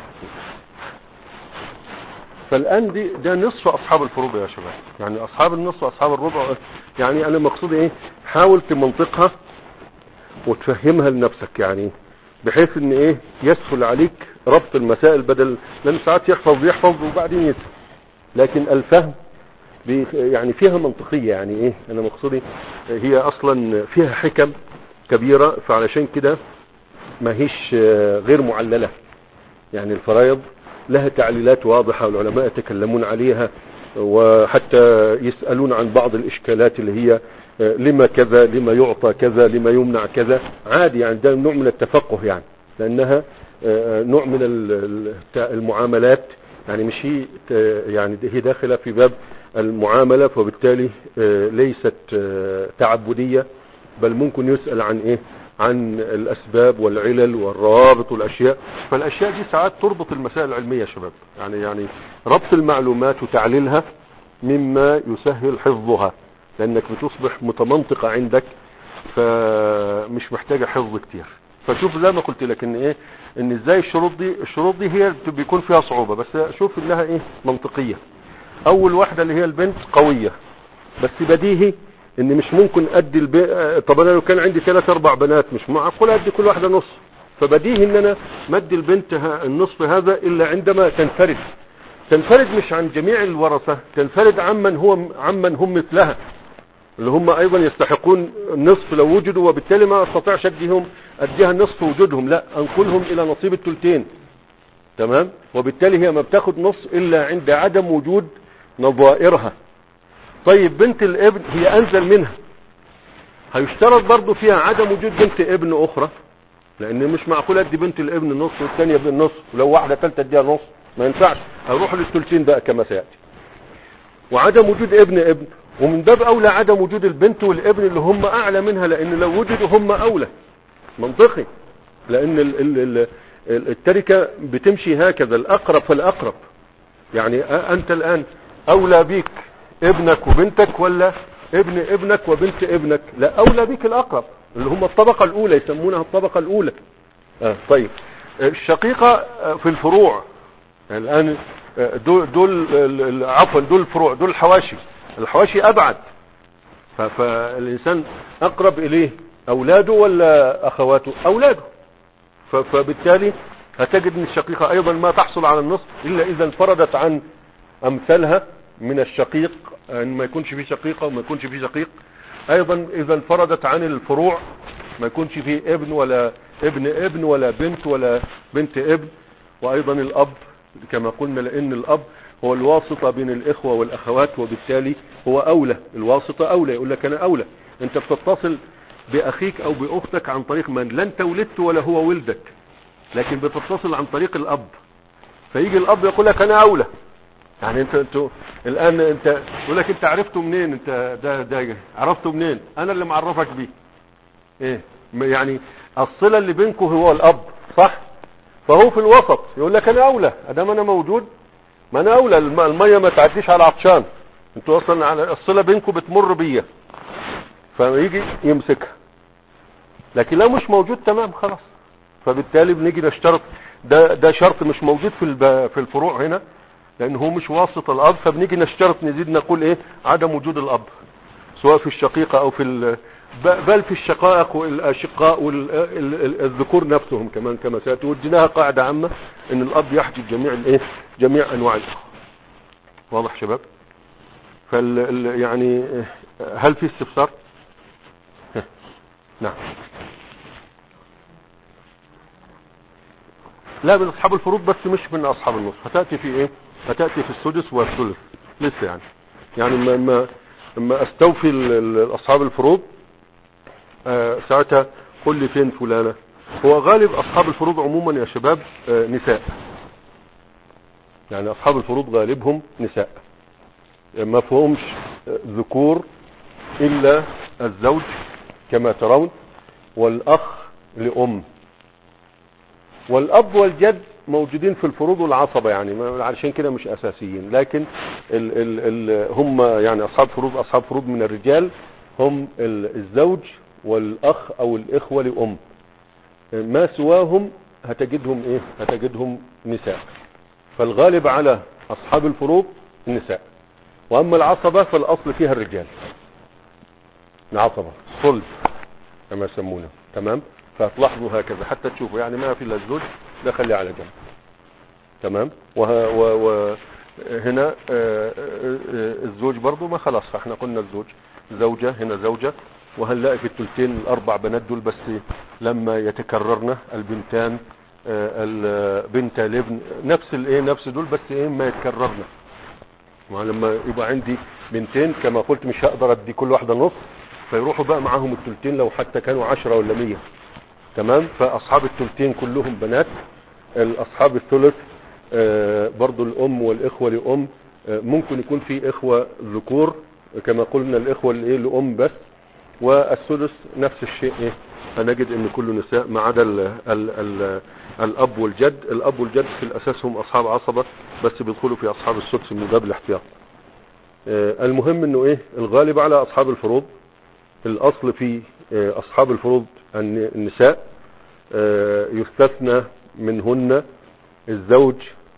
A: فالان دي ده نصف اصحاب الفروض يا شباب يعني اصحاب النصف واصحاب الربع يعني انا مقصودي ايه حاول تمنطقها وتفهمها لنفسك يعني بحيث ان ايه يسهل عليك ربط المسائل بدل لان ساعات يحفظ يحفظ وبعدين ينسى لكن الفهم يعني فيها منطقية يعني ايه انا مقصودي هي اصلا فيها حكم كبيرة فعلشان كده ما هيش غير معللة يعني الفرائض لها تعليلات واضحة والعلماء يتكلمون عليها وحتى يسألون عن بعض الاشكالات اللي هي لما كذا لما يعطى كذا لما يمنع كذا عادي يعني ده نوع من التفقه يعني لانها نوع من المعاملات يعني مش هي يعني هي داخلة في باب المعاملة فبالتالي ليست تعبدية بل ممكن يسأل عن ايه عن الاسباب والعلل والروابط والاشياء فالاشياء دي ساعات تربط المسائل العلمية يا شباب يعني يعني ربط المعلومات وتعليلها مما يسهل حفظها لانك بتصبح متمنطقة عندك فمش محتاجة حفظ كتير فشوف زي ما قلت لك ان ايه ان ازاي الشروط دي الشروط دي هي بيكون فيها صعوبة بس شوف انها ايه منطقية اول واحدة اللي هي البنت قوية بس بديهي ان مش ممكن ادي البي... طب انا لو كان عندي ثلاث اربع بنات مش معقول ادي كل واحدة نص فبديهي ان انا مدي البنت النصف هذا الا عندما تنفرد تنفرد مش عن جميع الورثة تنفرد عمن هو عمن هم مثلها اللي هم ايضا يستحقون النصف لو وجدوا وبالتالي ما استطيعش اديهم اديها النصف وجودهم لا انقلهم الى نصيب الثلثين تمام وبالتالي هي ما بتاخد نص الا عند عدم وجود نظائرها طيب بنت الابن هي انزل منها هيشترط برضو فيها عدم وجود بنت ابن اخرى لان مش معقول ادي بنت الابن نص والثانيه بالنص ولو واحده ثالثه اديها نص ما ينفعش هروح للثلثين بقى كما سياتي وعدم وجود ابن ابن ومن باب اولى عدم وجود البنت والابن اللي هم اعلى منها لان لو وجدوا هم اولى منطقي لان ال ال ال التركة بتمشي هكذا الاقرب فالاقرب يعني انت الان اولى بيك ابنك وبنتك ولا ابن ابنك وبنت ابنك لا اولى بيك الاقرب اللي هم الطبقة الاولى يسمونها الطبقة الاولى آه طيب الشقيقة في الفروع يعني الان دول, دول عفوا دول الفروع دول الحواشي الحواشي ابعد فالانسان اقرب اليه اولاده ولا اخواته اولاده فبالتالي هتجد ان الشقيقة ايضا ما تحصل على النصف الا اذا انفردت عن امثالها من الشقيق ان ما يكونش فيه شقيقة وما يكونش فيه شقيق ايضا اذا انفردت عن الفروع ما يكونش فيه ابن ولا ابن ابن ولا بنت ولا بنت ابن وايضا الاب كما قلنا لان الاب هو الواسطة بين الاخوة والاخوات وبالتالي هو اولى الواسطة اولى يقول لك انا اولى انت بتتصل باخيك او باختك عن طريق من لا انت ولدت ولا هو ولدك لكن بتتصل عن طريق الاب فيجي الاب يقول لك انا اولى يعني انت انت الان انت يقول لك انت عرفته منين انت ده ده عرفته منين انا اللي معرفك بيه ايه يعني الصله اللي بينكم هو الاب صح فهو في الوسط يقول لك انا اولى ادام انا موجود ما انا اولى الميه ما تعديش على عطشان انتوا اصلا على الصله بينكم بتمر بيا فيجي يمسكها لكن لو مش موجود تمام خلاص فبالتالي بنيجي نشترط ده ده شرط مش موجود في في الفروع هنا لان هو مش واسط الاب فبنيجي نشترط نزيد نقول ايه عدم وجود الاب سواء في الشقيقه او في بل في الشقائق والاشقاء والذكور نفسهم كمان كما سياتي وديناها قاعده عامه ان الاب يحجب جميع الايه جميع انواع الاخوه واضح شباب فال يعني هل في استفسار نعم لا من اصحاب الفروض بس مش من اصحاب النص هتاتي في ايه هتاتي في السدس والثلث لسه يعني يعني ما ما اما استوفي اصحاب الفروض آه ساعتها قل لي فين فلانة هو غالب اصحاب الفروض عموما يا شباب آه نساء يعني اصحاب الفروض غالبهم نساء ما فهمش ذكور الا الزوج كما ترون والاخ لام والاب والجد موجودين في الفروض والعصبة يعني علشان كده مش اساسيين لكن ال ال ال هم يعني اصحاب فروض اصحاب فروض من الرجال هم الزوج والاخ او الاخوة لام ما سواهم هتجدهم ايه هتجدهم نساء فالغالب على اصحاب الفروض النساء واما العصبة فالاصل فيها الرجال العصبة صلب كما يسمونه تمام فهتلاحظوا هكذا حتى تشوفوا يعني ما في الا الزوج ده خليه على جنب تمام وه و و هنا الزوج برضو ما خلاص فاحنا قلنا الزوج زوجة هنا زوجة وهنلاقي في التلتين الاربع بنات دول بس لما يتكررن البنتان البنت الابن نفس الايه نفس دول بس ايه ما يتكررن ولما يبقى عندي بنتين كما قلت مش هقدر ادي كل واحدة نص فيروحوا بقى معاهم التلتين لو حتى كانوا عشرة ولا مية تمام فاصحاب التلتين كلهم بنات الاصحاب الثلث آه برضو الام والاخوة لام آه ممكن يكون في اخوة ذكور كما قلنا الاخوة الايه لام بس والثلث نفس الشيء ايه هنجد ان كله نساء ما عدا ال ال ال الاب والجد الاب والجد في الاساس هم اصحاب عصبة بس بيدخلوا في اصحاب السدس من باب الاحتياط آه المهم انه ايه الغالب على اصحاب الفروض الاصل في اصحاب الفروض النساء يستثنى منهن الزوج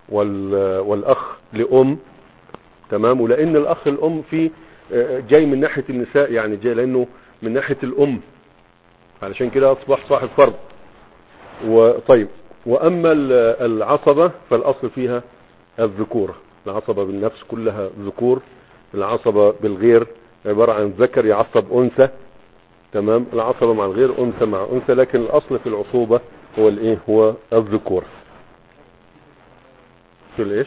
A: والاخ لام تمام ولان الاخ الام في جاي من ناحية النساء يعني جاي لانه من ناحية الام علشان كده اصبح صاحب فرض وطيب واما العصبة فالاصل فيها الذكورة العصبة بالنفس كلها ذكور العصبة بالغير عبارة عن ذكر يعصب انثى تمام العصبة مع الغير انثى مع انثى لكن الاصل في العصوبة هو الايه هو الذكور في الايش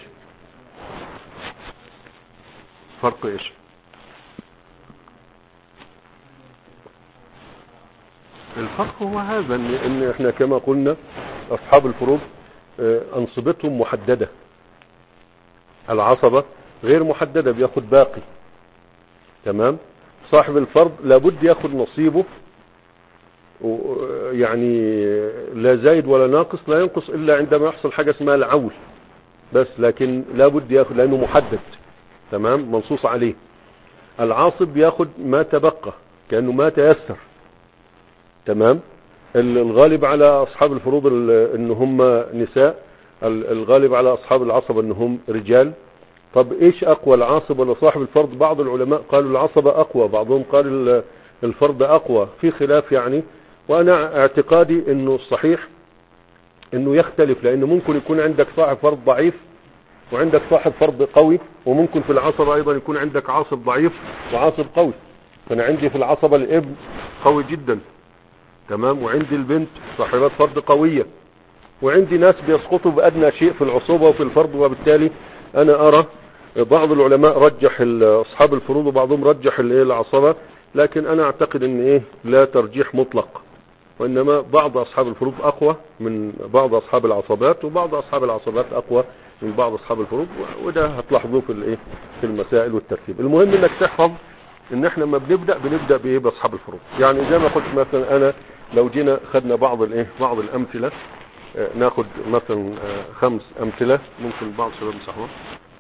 A: فرق ايش الفرق هو هذا ان, إن احنا كما قلنا اصحاب الفروض اه، انصبتهم محددة العصبة غير محددة بياخد باقي تمام صاحب الفرض لابد ياخد نصيبه و- يعني لا زايد ولا ناقص لا ينقص الا عندما يحصل حاجة اسمها العول بس لكن لابد ياخد لانه محدد تمام منصوص عليه العاصب بياخد ما تبقى كأنه ما تيسر تمام ال- الغالب على اصحاب الفروض ال- ان هم نساء ال- الغالب على اصحاب العصبة ان هم رجال طب ايش اقوى العاصب ولا صاحب الفرض بعض العلماء قالوا العصبة اقوى بعضهم قال ال- الفرض اقوى في خلاف يعني وانا اعتقادي انه الصحيح انه يختلف لانه ممكن يكون عندك صاحب فرض ضعيف وعندك صاحب فرض قوي وممكن في العصبة ايضا يكون عندك عاصب ضعيف وعاصب قوي فانا عندي في العصبة الابن قوي جدا تمام وعندي البنت صاحبات فرض قوية وعندي ناس بيسقطوا بأدنى شيء في العصوبة وفي الفرض وبالتالي أنا أرى بعض العلماء رجح ال- أصحاب الفروض وبعضهم رجح الايه العصبة لكن أنا أعتقد أن إيه لا ترجيح مطلق وإنما بعض أصحاب الفروض أقوى من بعض أصحاب العصبات وبعض أصحاب العصبات أقوى من بعض أصحاب الفروض و- وده هتلاحظوه في الإيه في المسائل والترتيب المهم إنك تحفظ إن إحنا لما بنبدأ بنبدأ بإيه بأصحاب الفروض يعني زي ما قلت مثلا أنا لو جينا خدنا بعض الإيه بعض الأمثلة آه، ناخد مثلا آه، خمس أمثلة ممكن بعض الشباب يمسحوها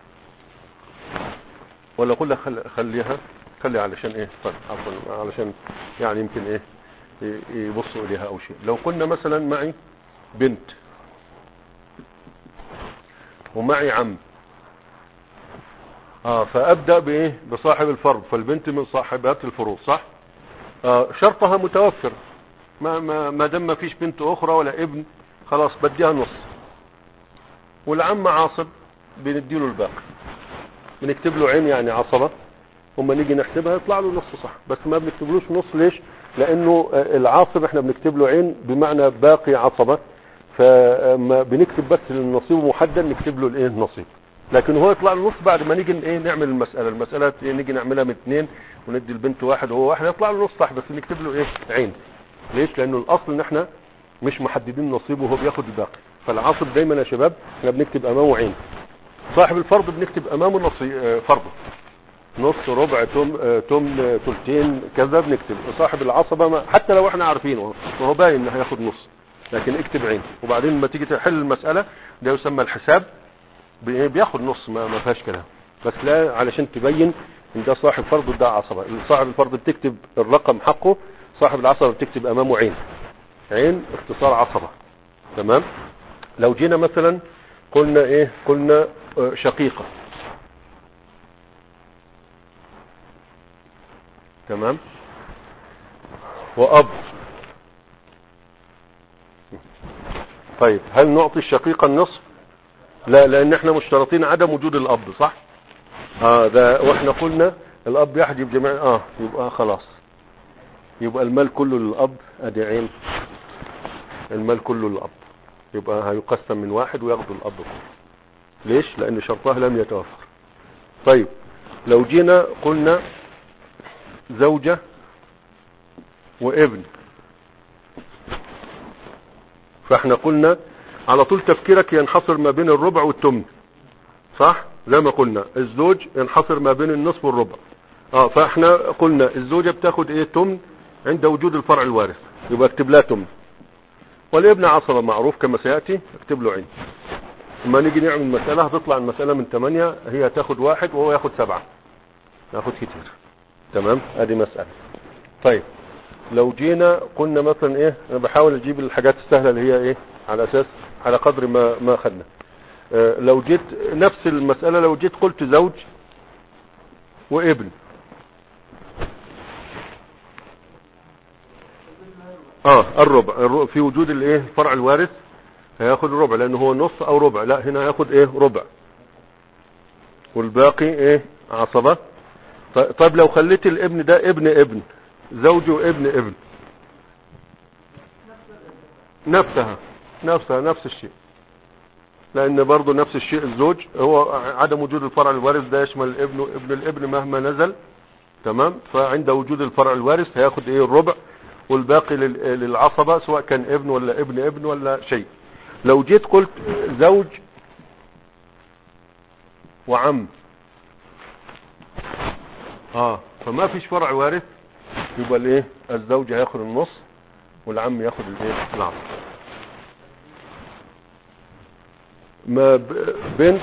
A: ولا كلها خل... خليها خليها علشان ايه طيب عفوا علشان يعني يمكن ايه ي- يبصوا اليها او شيء لو قلنا مثلا معي بنت ومعي عم اه فابدا بايه بصاحب الفرض فالبنت من صاحبات الفروض صح آه شرطها متوفر ما ما ما دام ما فيش بنت اخرى ولا ابن خلاص بديها نص والعم عاصب بنديله الباقي بنكتب له عين يعني عصبة وما نيجي نحسبها يطلع له نص صح بس ما بنكتبلوش نص ليش لانه آه، العاصب احنا بنكتب له عين بمعنى باقي عصبة فما بنكتب بس النصيب محدد نكتب له الايه النصيب لكن هو يطلع له نص بعد ما نيجي ايه نعمل المسألة المسألة نيجي نعملها من اثنين وندي البنت واحد وهو واحد يطلع له نص صح بس نكتب له ايه عين ليش لانه الاصل ان احنا مش محددين نصيبه وهو بياخد الباقي فالعاصب دايما يا شباب احنا بنكتب امامه عين صاحب الفرض بنكتب امامه نص آه، فرضه نص ربع تم آه، تم آه، تلتين كذا بنكتب صاحب العصبة ما حتى لو احنا عارفينه ما هو باين انه هياخد نص لكن اكتب عين وبعدين لما تيجي تحل المسألة ده يسمى الحساب بإيه؟ بياخد نص ما, ما فيهاش كلام بس لا علشان تبين ان ده صاحب فرض وده عصبة صاحب الفرض بتكتب الرقم حقه صاحب العصبة بتكتب امامه عين عين اختصار عصبة تمام لو جينا مثلا قلنا ايه قلنا آه، شقيقة تمام واب طيب هل نعطي الشقيقة النصف لا لان احنا مشترطين عدم وجود الاب صح اه ده واحنا قلنا الاب يحجب جميع اه يبقى خلاص يبقى المال كله للاب ادي عين المال كله للاب يبقى هيقسم من واحد وياخدوا الاب كله ليش لان شرطها لم يتوفر طيب لو جينا قلنا زوجة وابن فاحنا قلنا على طول تفكيرك ينحصر ما بين الربع والتمن صح زي ما قلنا الزوج ينحصر ما بين النصف والربع اه فاحنا قلنا الزوجة بتاخد ايه تمن عند وجود الفرع الوارث يبقى اكتب لها تمن والابن عصبة معروف كما سيأتي اكتب له عين لما نيجي نعمل مسألة هتطلع المسألة من ثمانية هي تاخد واحد وهو ياخد سبعة ياخد كتير تمام ادي مسألة طيب لو جينا قلنا مثلا ايه انا بحاول اجيب الحاجات السهلة اللي هي ايه على اساس على قدر ما ما خدنا اه لو جيت نفس المسألة لو جيت قلت زوج وابن اه الربع الر- في وجود الايه الفرع الوارث هياخد الربع لانه هو نص او ربع لا هنا هياخد ايه ربع والباقي ايه عصبة ط- طيب لو خليت الابن ده ابن ابن زوجه ابن ابن نفسها نفسها نفس الشيء لان برضه نفس الشيء الزوج هو عدم وجود الفرع الوارث ده يشمل الابن وابن الابن مهما نزل تمام فعند وجود الفرع الوارث هياخد ايه الربع والباقي لل- للعصبة سواء كان ابن ولا ابن ابن ولا شيء لو جيت قلت زوج وعم اه فما فيش فرع وارث يبقى الايه الزوج هياخد النص والعم ياخد الايه العصب ما ب- بنت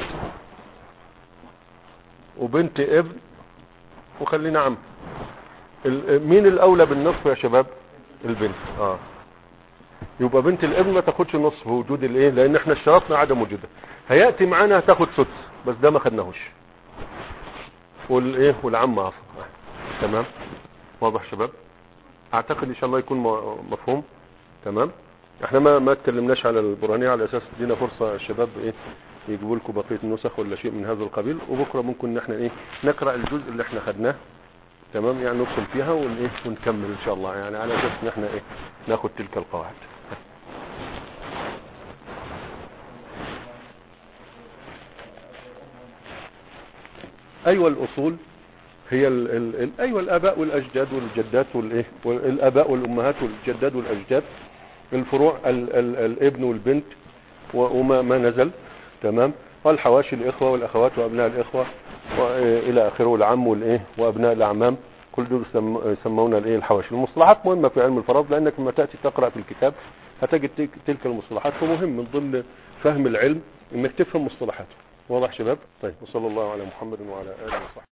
A: وبنت ابن وخلينا عم ال- مين الاولى بالنصف يا شباب البنت اه يبقى بنت الابن ما تاخدش نص في وجود الايه لان احنا اشترطنا عدم وجودها هياتي معانا هتاخد سدس بس ده ما خدناهوش والايه والعم عصب تمام واضح شباب اعتقد ان شاء الله يكون م- مفهوم تمام احنا ما ما اتكلمناش على البرهانيه على اساس ادينا فرصه الشباب ايه يجيبوا لكم بقيه النسخ ولا شيء من هذا القبيل وبكره ممكن ان احنا ايه نقرا الجزء اللي احنا خدناه تمام يعني ندخل فيها ون ايه ونكمل ان شاء الله يعني على اساس ان احنا ايه ناخد تلك القواعد ايوه الاصول هي ال ال ال ايوه الاباء والاجداد والجدات والايه والاباء والامهات والجداد والاجداد الفروع ال ال الابن والبنت و- وما ما نزل تمام والحواشي الاخوه والاخوات وابناء الاخوه والى اخره والعم والايه وابناء الاعمام كل دول يسم- يسمون الايه الحواشي المصطلحات مهمه في علم الفرائض لانك لما تاتي تقرا في الكتاب هتجد تلك- تلك المصطلحات فمهم من ضمن فهم العلم انك تفهم مصطلحاته واضح شباب طيب وصلى الله على محمد وعلى اله وصحبه